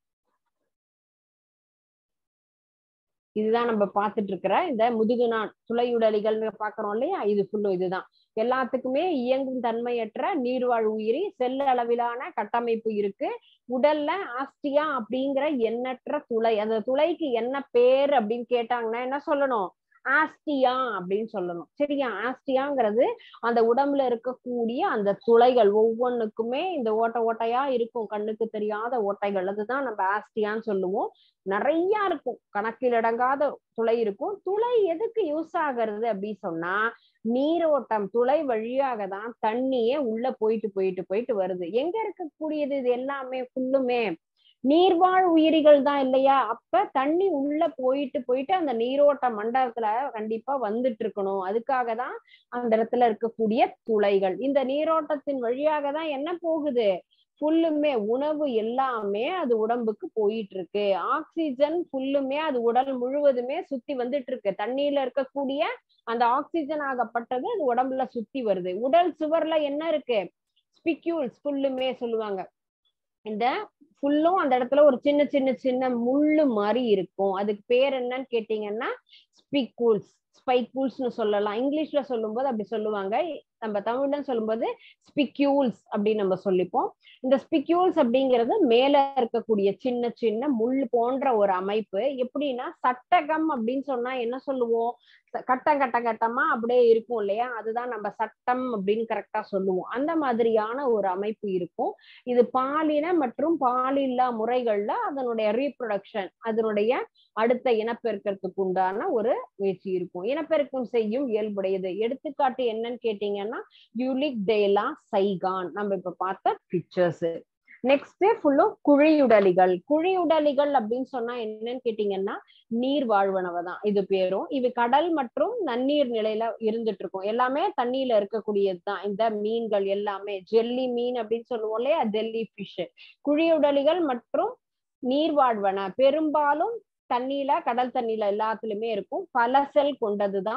A: இதுதான் நம்ம பார்த்துட்டு இருக்கிற இந்த முதுகுநான் துளையுடலிகள் பாக்குறோம் இல்லையா இது ஃபுல்லும் இதுதான் எல்லாத்துக்குமே இயங்கும் தன்மையற்ற நீர்வாழ் உயிரி செல் அளவிலான கட்டமைப்பு இருக்கு உடல்ல ஆஸ்டியா அப்படிங்கிற எண்ணற்ற துளை அந்த துளைக்கு என்ன பேர் அப்படின்னு கேட்டாங்கன்னா என்ன சொல்லணும் ஆஸ்டியா அப்படின்னு சொல்லணும் சரியா ஆஸ்டியாங்கிறது அந்த உடம்புல இருக்கக்கூடிய அந்த துளைகள் ஒவ்வொன்றுக்குமே இந்த ஓட்ட ஓட்டையா இருக்கும் கண்ணுக்கு தெரியாத ஓட்டைகள் அதுதான் நம்ம ஆஸ்டியான்னு சொல்லுவோம் நிறைய இருக்கும் கணக்கில் அடங்காத துளை இருக்கும் துளை எதுக்கு யூஸ் ஆகிறது அப்படின்னு சொன்னா நீரோட்டம் துளை வழியாக தான் தண்ணியே உள்ள போயிட்டு போயிட்டு போயிட்டு வருது எங்க இருக்கக்கூடியது இது எல்லாமே ஃபுல்லுமே நீர்வாழ் உயிரிகள் தான் இல்லையா அப்ப தண்ணி உள்ள போயிட்டு போயிட்டு அந்த நீரோட்ட மண்டலத்துல கண்டிப்பா வந்துட்டு இருக்கணும் அதுக்காக தான் அந்த இடத்துல இருக்கக்கூடிய துளைகள் இந்த நீரோட்டத்தின் வழியாக தான் என்ன போகுது ஃபுல்லுமே உணவு எல்லாமே அது உடம்புக்கு போயிட்டு இருக்கு ஆக்சிஜன் ஃபுல்லுமே அது உடல் முழுவதுமே சுத்தி வந்துட்டு இருக்கு தண்ணியில இருக்கக்கூடிய அந்த ஆக்சிஜன் ஆகப்பட்டது அது உடம்புல சுத்தி வருது உடல் சுவர்ல என்ன இருக்கு ஸ்பிக்யூல்ஸ் ஃபுல்லுமே சொல்லுவாங்க இந்த ஃபுல்லும் அந்த இடத்துல ஒரு சின்ன சின்ன சின்ன முள்ளு மாதிரி இருக்கும் அதுக்கு பேர் என்னன்னு கேட்டீங்கன்னா ஸ்பிக்கூல்ஸ் ஸ்பைக்கூல்ஸ்னு சொல்லலாம் இங்கிலீஷ்ல சொல்லும்போது அப்படி சொல்லுவாங்க நம்ம தமிழ்ல சொல்லும்போது ஸ்பிக்யூல்ஸ் அப்படின்னு நம்ம சொல்லிப்போம் இந்த ஸ்பிக்யூல்ஸ் அப்படிங்கிறது மேல இருக்கக்கூடிய சின்ன சின்ன முள் போன்ற ஒரு அமைப்பு எப்படின்னா சட்டகம் அப்படின்னு சொன்னா என்ன சொல்லுவோம் கட்டம் கட்ட கட்டமா அப்படியே இருக்கும் இல்லையா அதுதான் நம்ம சட்டம் அப்படின்னு கரெக்டா சொல்லுவோம் அந்த மாதிரியான ஒரு அமைப்பு இருக்கும் இது பாலின மற்றும் பாலில்லா முறைகள்ல அதனுடைய ரீப்ரொடக்ஷன் அதனுடைய அடுத்த இனப்பெருக்கத்துக்கு உண்டான ஒரு முயற்சி இருக்கும் இனப்பெருக்கம் செய்யும் இயல்புடையது எடுத்துக்காட்டு என்னன்னு கேட்டீங்கன்னா யூலிக் டேலா சைகான் நம்ம இப்ப பார்த்த பிக்சர்ஸ் நெக்ஸ்ட் ஃபுல்லும் குழியுடலிகள் குழியுடலிகள் அப்படின்னு சொன்னா என்னன்னு கேட்டீங்கன்னா நீர் வாழ்வனவை தான் இது பேரும் இது கடல் மற்றும் நன்னீர் நிலையில இருந்துட்டு இருக்கும் எல்லாமே தண்ணியில இருக்கக்கூடியதுதான் இந்த மீன்கள் எல்லாமே ஜெல்லி மீன் அப்படின்னு சொல்லுவோம் இல்லையா ஜெல்லி ஃபிஷ் குழியுடலிகள் மற்றும் நீர்வாழ்வன பெரும்பாலும் தண்ணியில கடல் தண்ணியில எல்லாத்துலயுமே இருக்கும் பல செல் கொண்டதுதான்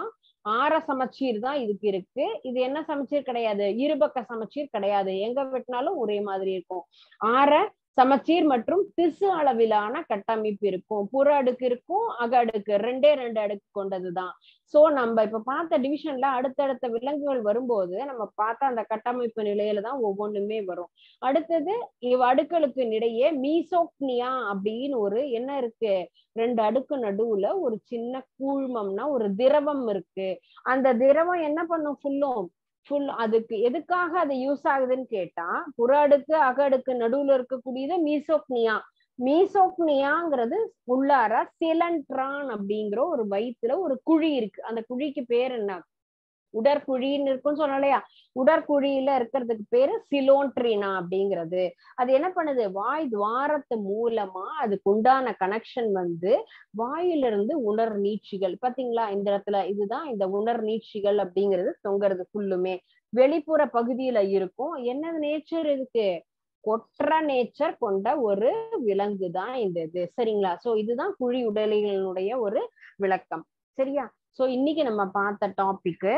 A: ஆற சமச்சீர் தான் இதுக்கு இருக்கு இது என்ன சமச்சீர் கிடையாது இருபக்க சமச்சீர் கிடையாது எங்க வெட்டினாலும் ஒரே மாதிரி இருக்கும் ஆற சமச்சீர் மற்றும் திசு அளவிலான கட்டமைப்பு இருக்கும் புற அடுக்கு இருக்கும் அக அடுக்கு ரெண்டே ரெண்டு அடுக்கு கொண்டதுதான் சோ நம்ம இப்ப பார்த்த டிவிஷன்ல அடுத்தடுத்த விலங்குகள் வரும்போது நம்ம பார்த்த அந்த கட்டமைப்பு நிலையில தான் ஒவ்வொன்றுமே வரும் அடுத்தது இவ் அடுக்களுக்கு இடையே மீசோக்னியா அப்படின்னு ஒரு என்ன இருக்கு ரெண்டு அடுக்கு நடுவுல ஒரு சின்ன கூழ்மம்னா ஒரு திரவம் இருக்கு அந்த திரவம் என்ன பண்ணும் ஃபுல்லும் ஃபுல் அதுக்கு எதுக்காக அது யூஸ் ஆகுதுன்னு கேட்டா புற அடுக்கு அக அடுக்கு நடுவுல இருக்கக்கூடியது மீசோக்னியா மீசோக்னியாங்கிறது உள்ளார சிலன்ட்ரான் அப்படிங்கிற ஒரு வயிற்றுல ஒரு குழி இருக்கு அந்த குழிக்கு பேர் என்ன உடற்குழின்னு இருக்குன்னு சொன்னலையா உடற்குழியில இருக்கிறதுக்கு பேரு சிலோன்ட்ரினா அப்படிங்கிறது அது என்ன பண்ணுது வாய் துவாரத்து மூலமா அதுக்கு உண்டான கனெக்ஷன் வந்து வாயிலிருந்து உணர் நீட்சிகள் பாத்தீங்களா இந்த இடத்துல இதுதான் இந்த உணர் நீட்சிகள் அப்படிங்கிறது தொங்குறது ஃபுல்லுமே வெளிப்புற பகுதியில இருக்கும் என்ன நேச்சர் இதுக்கு கொற்ற நேச்சர் கொண்ட ஒரு விலங்கு தான் இந்த இது சரிங்களா சோ இதுதான் குழி உடலிகளுடைய ஒரு விளக்கம் சரியா சோ இன்னைக்கு நம்ம பார்த்த டாபிக்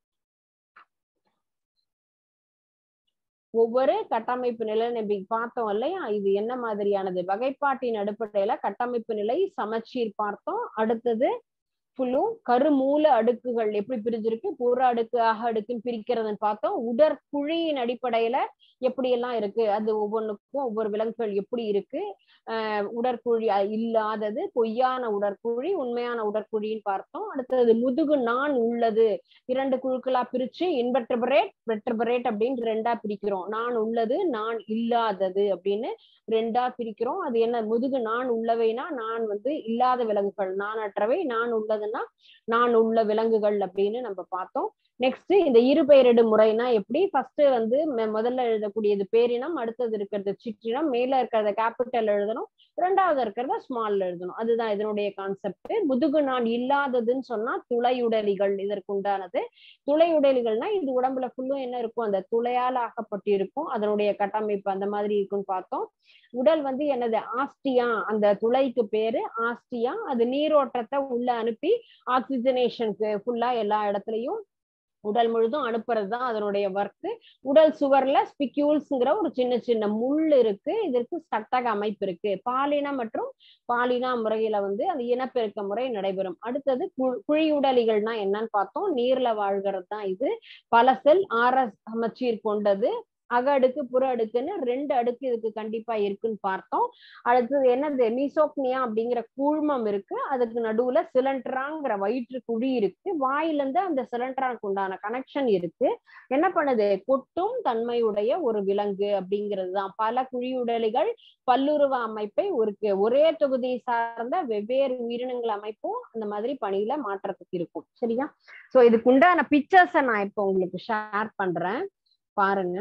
A: ஒவ்வொரு கட்டமைப்பு நிலை நம்ம பார்த்தோம் இல்லையா இது என்ன மாதிரியானது வகைப்பாட்டின் அடிப்படையில கட்டமைப்பு நிலை சமச்சீர் பார்த்தோம் அடுத்தது ஃபுல்லும் கருமூல அடுக்குகள் எப்படி பிரிஞ்சிருக்கு புற அடுக்கு அக அடுக்குன்னு பிரிக்கிறதுன்னு பார்த்தோம் உடற்குழியின் அடிப்படையில எப்படி எல்லாம் இருக்கு அது ஒவ்வொன்றுக்கும் ஒவ்வொரு விலங்குகள் எப்படி இருக்கு ஆஹ் உடற்குழி இல்லாதது பொய்யான உடற்குழி உண்மையான உடற்குழின்னு பார்த்தோம் அடுத்தது முதுகு நான் உள்ளது இரண்டு குழுக்களா பிரிச்சு இன்வெர்டபிரேட் வெர்டபிரேட் அப்படின்னு ரெண்டா பிரிக்கிறோம் நான் உள்ளது நான் இல்லாதது அப்படின்னு ரெண்டா பிரிக்கிறோம் அது என்ன முதுகு நான் உள்ளவைனா நான் வந்து இல்லாத விலங்குகள் நான் அற்றவை நான் உள்ளதுன்னா நான் உள்ள விலங்குகள் அப்படின்னு நம்ம பார்த்தோம் நெக்ஸ்ட் இந்த இரு பெயரிடு முறைனா எப்படி ஃபர்ஸ்ட் வந்து முதல்ல எழுதக்கூடியது பேரினம் அடுத்தது இருக்கிறது சிற்றினம் மேல இருக்கிறத கேபிட்டல் எழுதணும் ரெண்டாவது இருக்கிறத ஸ்மால் எழுதணும் அதுதான் இதனுடைய கான்செப்ட் முதுகு நான் இல்லாததுன்னு சொன்னா துளையுடலிகள் இதற்கு உண்டானது துளையுடலிகள்னா இது உடம்புல ஃபுல்லும் என்ன இருக்கும் அந்த துளையால் ஆக்கப்பட்டு இருக்கும் அதனுடைய கட்டமைப்பு அந்த மாதிரி இருக்குன்னு பார்த்தோம் உடல் வந்து என்னது ஆஸ்டியா அந்த துளைக்கு பேரு ஆஸ்டியா அது நீரோட்டத்தை உள்ள அனுப்பி ஆக்சிஜனேஷனுக்கு ஃபுல்லா எல்லா இடத்துலயும் உடல் முழுதும் அனுப்புறது தான் அதனுடைய ஒர்க் உடல் சுவர்ல ஸ்பிக்யூல்ஸ்ங்கிற ஒரு சின்ன சின்ன முள் இருக்கு இதற்கு சட்டக அமைப்பு இருக்கு பாலின மற்றும் பாலினா முறையில வந்து அந்த இனப்பெருக்க முறை நடைபெறும் அடுத்தது குழியுடலிகள்னா என்னன்னு பார்த்தோம் நீர்ல வாழ்கிறது தான் இது பல செல் ஆர சமச்சீர் கொண்டது அக அடுக்கு புற அடுக்குன்னு ரெண்டு அடுக்கு இதுக்கு கண்டிப்பா இருக்குன்னு பார்த்தோம் அடுத்தது என்னது மீசோக்னியா அப்படிங்கிற கூழ்மம் இருக்கு அதுக்கு நடுவுல சிலண்ட்ராங்கிற வயிற்று குழி இருக்கு வாயில இருந்து அந்த சிலண்ட்ரானுக்கு உண்டான கனெக்ஷன் இருக்கு என்ன பண்ணுது கொட்டும் தன்மையுடைய ஒரு விலங்கு அப்படிங்கிறது தான் பல குழியுடலிகள் பல்லுருவ அமைப்பை ஒரு ஒரே தொகுதியை சார்ந்த வெவ்வேறு உயிரினங்கள் அமைப்பும் அந்த மாதிரி பணியில மாற்றத்துக்கு இருக்கும் சரியா சோ இதுக்கு உண்டான பிக்சர்ஸை நான் இப்போ உங்களுக்கு ஷேர் பண்றேன் பாருங்க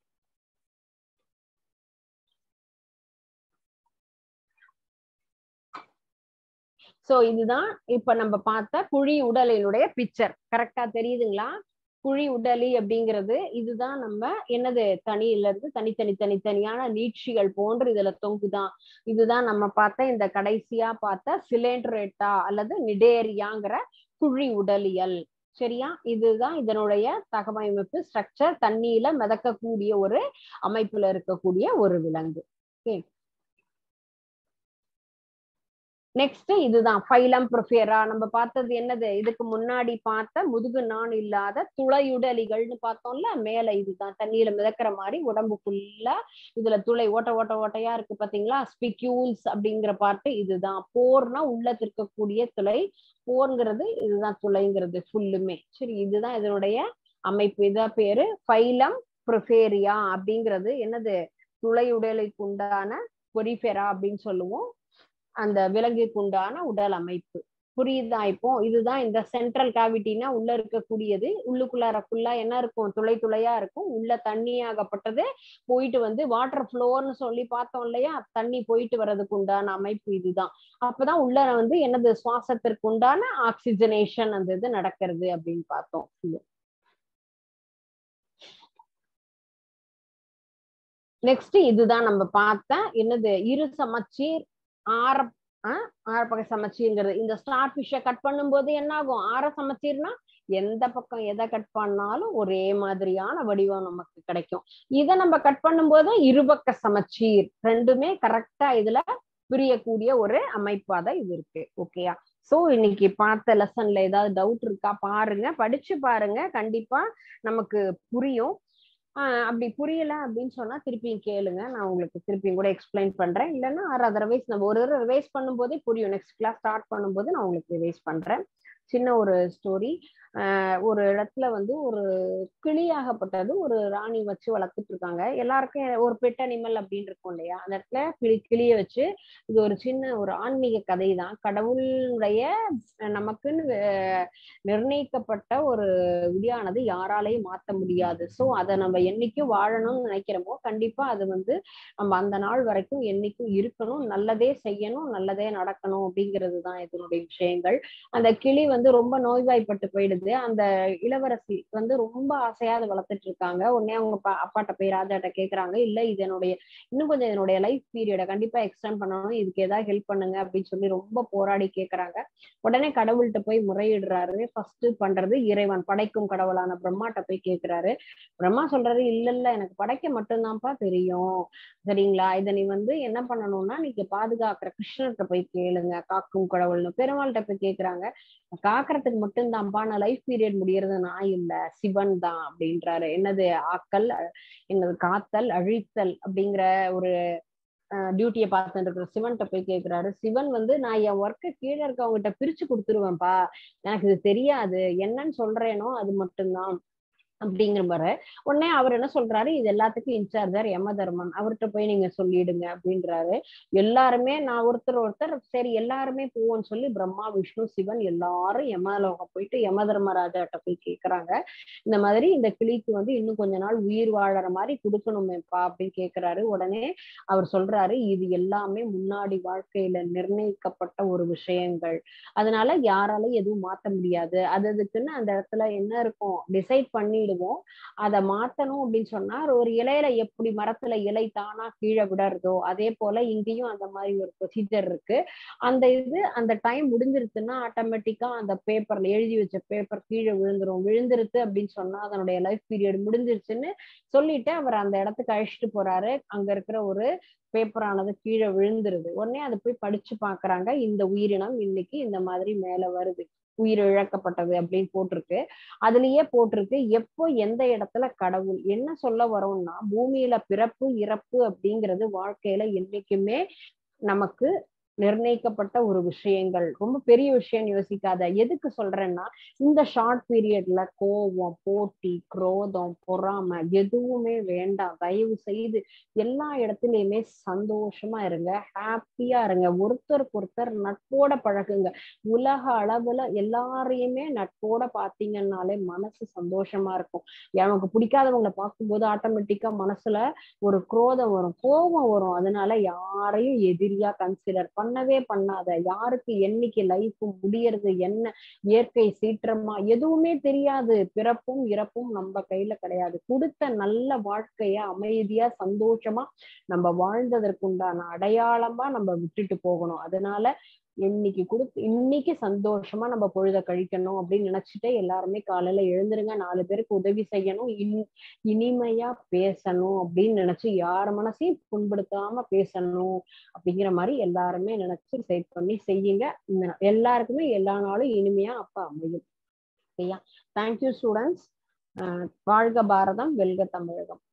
A: சோ இதுதான் இப்ப நம்ம பார்த்த குழி உடலினுடைய பிக்சர் கரெக்டா தெரியுதுங்களா குழி உடலி அப்படிங்கிறது இதுதான் நம்ம என்னது தனியில இருந்து தனித்தனி தனித்தனியான நீட்சிகள் போன்று இதுல தொங்குதான் இதுதான் நம்ம பார்த்த இந்த கடைசியா பார்த்த சிலேண்ட்ரேட்டா அல்லது நிடேரியாங்கிற குழி உடலியல் சரியா இதுதான் இதனுடைய தகவமைப்பு ஸ்ட்ரக்சர் தண்ணியில மிதக்கக்கூடிய ஒரு அமைப்புல இருக்கக்கூடிய ஒரு விலங்கு ஓகே நெக்ஸ்ட் இதுதான் ஃபைலம் ப்ரொஃபியரா நம்ம பார்த்தது என்னது இதுக்கு முன்னாடி பார்த்த முதுகு நான் இல்லாத துளையுடலிகள்னு பார்த்தோம்ல மேல இதுதான் தண்ணியில மிதக்கிற மாதிரி உடம்பு ஃபுல்லா இதுல துளை ஓட்ட ஓட்ட ஓட்டையா இருக்கு பாத்தீங்களா ஸ்பிக்யூல்ஸ் அப்படிங்கிற பார்ட்டு இதுதான் போர்னா உள்ள இருக்கக்கூடிய துளை போர்ங்கிறது இதுதான் துளைங்கிறது ஃபுல்லுமே சரி இதுதான் இதனுடைய அமைப்பு இதான் பேரு ஃபைலம் ப்ரொஃபேரியா அப்படிங்கிறது என்னது துளையுடலுக்கு உண்டான பொரிஃபெரா அப்படின்னு சொல்லுவோம் அந்த விலங்குக்கு உண்டான உடல் அமைப்பு புரியுதா இப்போ இதுதான் இந்த சென்ட்ரல் கேவிட்டினா உள்ள இருக்கக்கூடியது உள்ளுக்குள்ளார ஃபுல்லா என்ன இருக்கும் துளை துளையா இருக்கும் உள்ள தண்ணியாகப்பட்டது போயிட்டு வந்து வாட்டர் ஃப்ளோர்னு சொல்லி பார்த்தோம் இல்லையா தண்ணி போயிட்டு வர்றதுக்கு உண்டான அமைப்பு இதுதான் அப்பதான் உள்ள வந்து என்னது சுவாசத்திற்கு உண்டான ஆக்சிஜனேஷன் அந்த இது நடக்கிறது அப்படின்னு பார்த்தோம் நெக்ஸ்ட் இதுதான் நம்ம பார்த்த என்னது இரு சமச்சீர் ஆர ஆரப்பகை சமச்சீர்ங்கிறது இந்த ஸ்டார் ஃபிஷ்ஷை கட் பண்ணும்போது என்ன ஆகும் ஆர சமச்சீர்னா எந்த பக்கம் எதை கட் பண்ணாலும் ஒரே மாதிரியான வடிவம் நமக்கு கிடைக்கும் இதை நம்ம கட் பண்ணும்போது இருபக்க சமச்சீர் ரெண்டுமே கரெக்டா இதுல பிரியக்கூடிய ஒரு அமைப்பாக இது இருக்கு ஓகேயா சோ இன்னைக்கு பார்த்த லெசன்ல ஏதாவது டவுட் இருக்கா பாருங்க படிச்சு பாருங்க கண்டிப்பா நமக்கு புரியும் ஆஹ் அப்படி புரியல அப்படின்னு சொன்னா திருப்பியும் கேளுங்க நான் உங்களுக்கு திருப்பியும் கூட எக்ஸ்பிளைன் பண்றேன் இல்லைன்னா அதர்வைஸ் நம்ம ஒரு தடவை ரிவைஸ் பண்ணும்போதே புரியும் நெக்ஸ்ட் கிளாஸ் ஸ்டார்ட் பண்ணும்போது நான் உங்களுக்கு ரிவைஸ் பண்றேன் சின்ன ஒரு ஸ்டோரி ஒரு இடத்துல வந்து ஒரு கிளியாகப்பட்டது ஒரு ராணி வச்சு வளர்த்துட்டு இருக்காங்க எல்லாருக்கும் ஒரு பெட் அனிமல் அப்படின்னு இருக்கும் இல்லையா அந்த இடத்துல கிளி கிளிய வச்சு இது ஒரு சின்ன ஒரு ஆன்மீக கதை தான் கடவுளுடைய நமக்குன்னு நிர்ணயிக்கப்பட்ட ஒரு விதியானது யாராலையும் மாத்த முடியாது சோ அதை நம்ம என்னைக்கும் வாழணும்னு நினைக்கிறோமோ கண்டிப்பா அது வந்து நம்ம அந்த நாள் வரைக்கும் என்னைக்கும் இருக்கணும் நல்லதே செய்யணும் நல்லதே நடக்கணும் அப்படிங்கிறது தான் இதனுடைய விஷயங்கள் அந்த கிளி வந்து ரொம்ப நோய்வாய்ப்பட்டு போயிடுது அந்த இளவரசி வந்து ரொம்ப ஆசையா அதை வளர்த்துட்டு இருக்காங்க உடனே அவங்க அப்பாட்ட போய் ராஜாட்ட கேக்குறாங்க இல்ல இது என்னுடைய இன்னும் கொஞ்சம் என்னுடைய லைஃப் பீரியட கண்டிப்பா எக்ஸ்டெண்ட் பண்ணணும் இதுக்கு ஏதாவது ஹெல்ப் பண்ணுங்க அப்படின்னு சொல்லி ரொம்ப போராடி கேக்குறாங்க உடனே கடவுள்கிட்ட போய் முறையிடுறாரு ஃபர்ஸ்ட் பண்றது இறைவன் படைக்கும் கடவுளான பிரம்மாட்ட போய் கேக்குறாரு பிரம்மா சொல்றாரு இல்ல இல்ல எனக்கு படைக்க மட்டும்தான்ப்பா தெரியும் சரிங்களா இதை நீ வந்து என்ன பண்ணணும்னா நீங்க பாதுகாக்கிற கிருஷ்ணர்கிட்ட போய் கேளுங்க காக்கும் கடவுள்னு பெருமாள்கிட்ட போய் கேக்குறாங்க காக்கிறதுக்கு மட்டும்தான்ப்பா நான் லைஃப் பீரியட் முடியறது நான் இல்ல சிவன் தான் அப்படின்றாரு என்னது ஆக்கல் என்னது காத்தல் அழித்தல் அப்படிங்கிற ஒரு டியூட்டியை பார்த்துட்டு இருக்கிற சிவன்கிட்ட போய் கேட்கிறாரு சிவன் வந்து நான் என் ஒர்க்கை கீழே இருக்கவங்ககிட்ட பிரிச்சு கொடுத்துருவேன்ப்பா எனக்கு இது தெரியாது என்னன்னு சொல்றேனோ அது மட்டும்தான் அப்படிங்கிற மாதிரி உடனே அவர் என்ன சொல்றாரு இது எல்லாத்துக்கும் இன்சார்ஜர் யம தர்மன் அவர்கிட்ட போய் நீங்க சொல்லிடுங்க அப்படின்றாரு எல்லாருமே நான் ஒருத்தர் ஒருத்தர் சரி எல்லாருமே போவோம்னு சொல்லி பிரம்மா விஷ்ணு சிவன் எல்லாரும் யமலோகம் போயிட்டு யம தர்மராஜாட்ட போய் கேக்குறாங்க இந்த மாதிரி இந்த கிளிக்கு வந்து இன்னும் கொஞ்ச நாள் உயிர் வாழற மாதிரி கொடுக்கணுமேப்பா அப்படின்னு கேக்குறாரு உடனே அவர் சொல்றாரு இது எல்லாமே முன்னாடி வாழ்க்கையில நிர்ணயிக்கப்பட்ட ஒரு விஷயங்கள் அதனால யாராலையும் எதுவும் மாத்த முடியாது அது அதுக்குன்னு அந்த இடத்துல என்ன இருக்கும் டிசைட் பண்ணி பண்ணிடுவோம் அதை மாத்தணும் அப்படின்னு சொன்னா ஒரு இலையில எப்படி மரத்துல இலை தானா கீழே விடறதோ அதே போல இங்கேயும் அந்த மாதிரி ஒரு ப்ரொசீஜர் இருக்கு அந்த இது அந்த டைம் முடிஞ்சிருச்சுன்னா ஆட்டோமேட்டிக்கா அந்த பேப்பர்ல எழுதி வச்ச பேப்பர் கீழே விழுந்துரும் விழுந்துருச்சு அப்படின்னு சொன்னா அதனுடைய லைஃப் பீரியட் முடிஞ்சிருச்சுன்னு சொல்லிட்டு அவர் அந்த இடத்துக்கு அழிச்சிட்டு போறாரு அங்க இருக்கிற ஒரு பேப்பரானது கீழே விழுந்துருது உடனே அதை போய் படிச்சு பாக்குறாங்க இந்த உயிரினம் இன்னைக்கு இந்த மாதிரி மேல வருது உயிர் இழக்கப்பட்டது அப்படின்னு போட்டிருக்கு அதுலயே போட்டிருக்கு எப்போ எந்த இடத்துல கடவுள் என்ன சொல்ல வரோம்னா பூமியில பிறப்பு இறப்பு அப்படிங்கிறது வாழ்க்கையில என்னைக்குமே நமக்கு நிர்ணயிக்கப்பட்ட ஒரு விஷயங்கள் ரொம்ப பெரிய விஷயம் யோசிக்காத எதுக்கு சொல்றேன்னா இந்த ஷார்ட் பீரியட்ல கோபம் போட்டி குரோதம் பொறாம எதுவுமே வேண்டாம் தயவு செய்து எல்லா இடத்துலயுமே சந்தோஷமா இருங்க ஹாப்பியா இருங்க ஒருத்தருக்கு ஒருத்தர் நட்போட பழகுங்க உலக அளவுல எல்லாரையுமே நட்போட பாத்தீங்கன்னாலே மனசு சந்தோஷமா இருக்கும் எனக்கு பிடிக்காதவங்களை பார்க்கும்போது ஆட்டோமேட்டிக்கா மனசுல ஒரு குரோதம் வரும் கோபம் வரும் அதனால யாரையும் எதிரியா கன்சிடர் பண்ணவே பண்ணாத யாருக்கு என்னைக்கு லைஃப் முடியறது என்ன இயற்கை சீற்றமா எதுவுமே தெரியாது பிறப்பும் இறப்பும் நம்ம கையில கிடையாது கொடுத்த நல்ல வாழ்க்கைய அமைதியா சந்தோஷமா நம்ம வாழ்ந்ததற்குண்டான அடையாளமா நம்ம விட்டுட்டு போகணும் அதனால இன்னைக்கு கொடுத்து இன்னைக்கு சந்தோஷமா நம்ம பொழுத கழிக்கணும் அப்படின்னு நினைச்சிட்டு எல்லாருமே காலையில எழுந்துருங்க நாலு பேருக்கு உதவி செய்யணும் இன் இனிமையா பேசணும் அப்படின்னு நினைச்சு யார் மனசையும் புண்படுத்தாம பேசணும் அப்படிங்கிற மாதிரி எல்லாருமே நினைச்சு செட் பண்ணி செய்யுங்க எல்லாருக்குமே எல்லா நாளும் இனிமையா அப்ப அமையும் ஓகேயா தேங்க்யூ ஸ்டூடெண்ட்ஸ் வாழ்க பாரதம் வெல்க தமிழகம்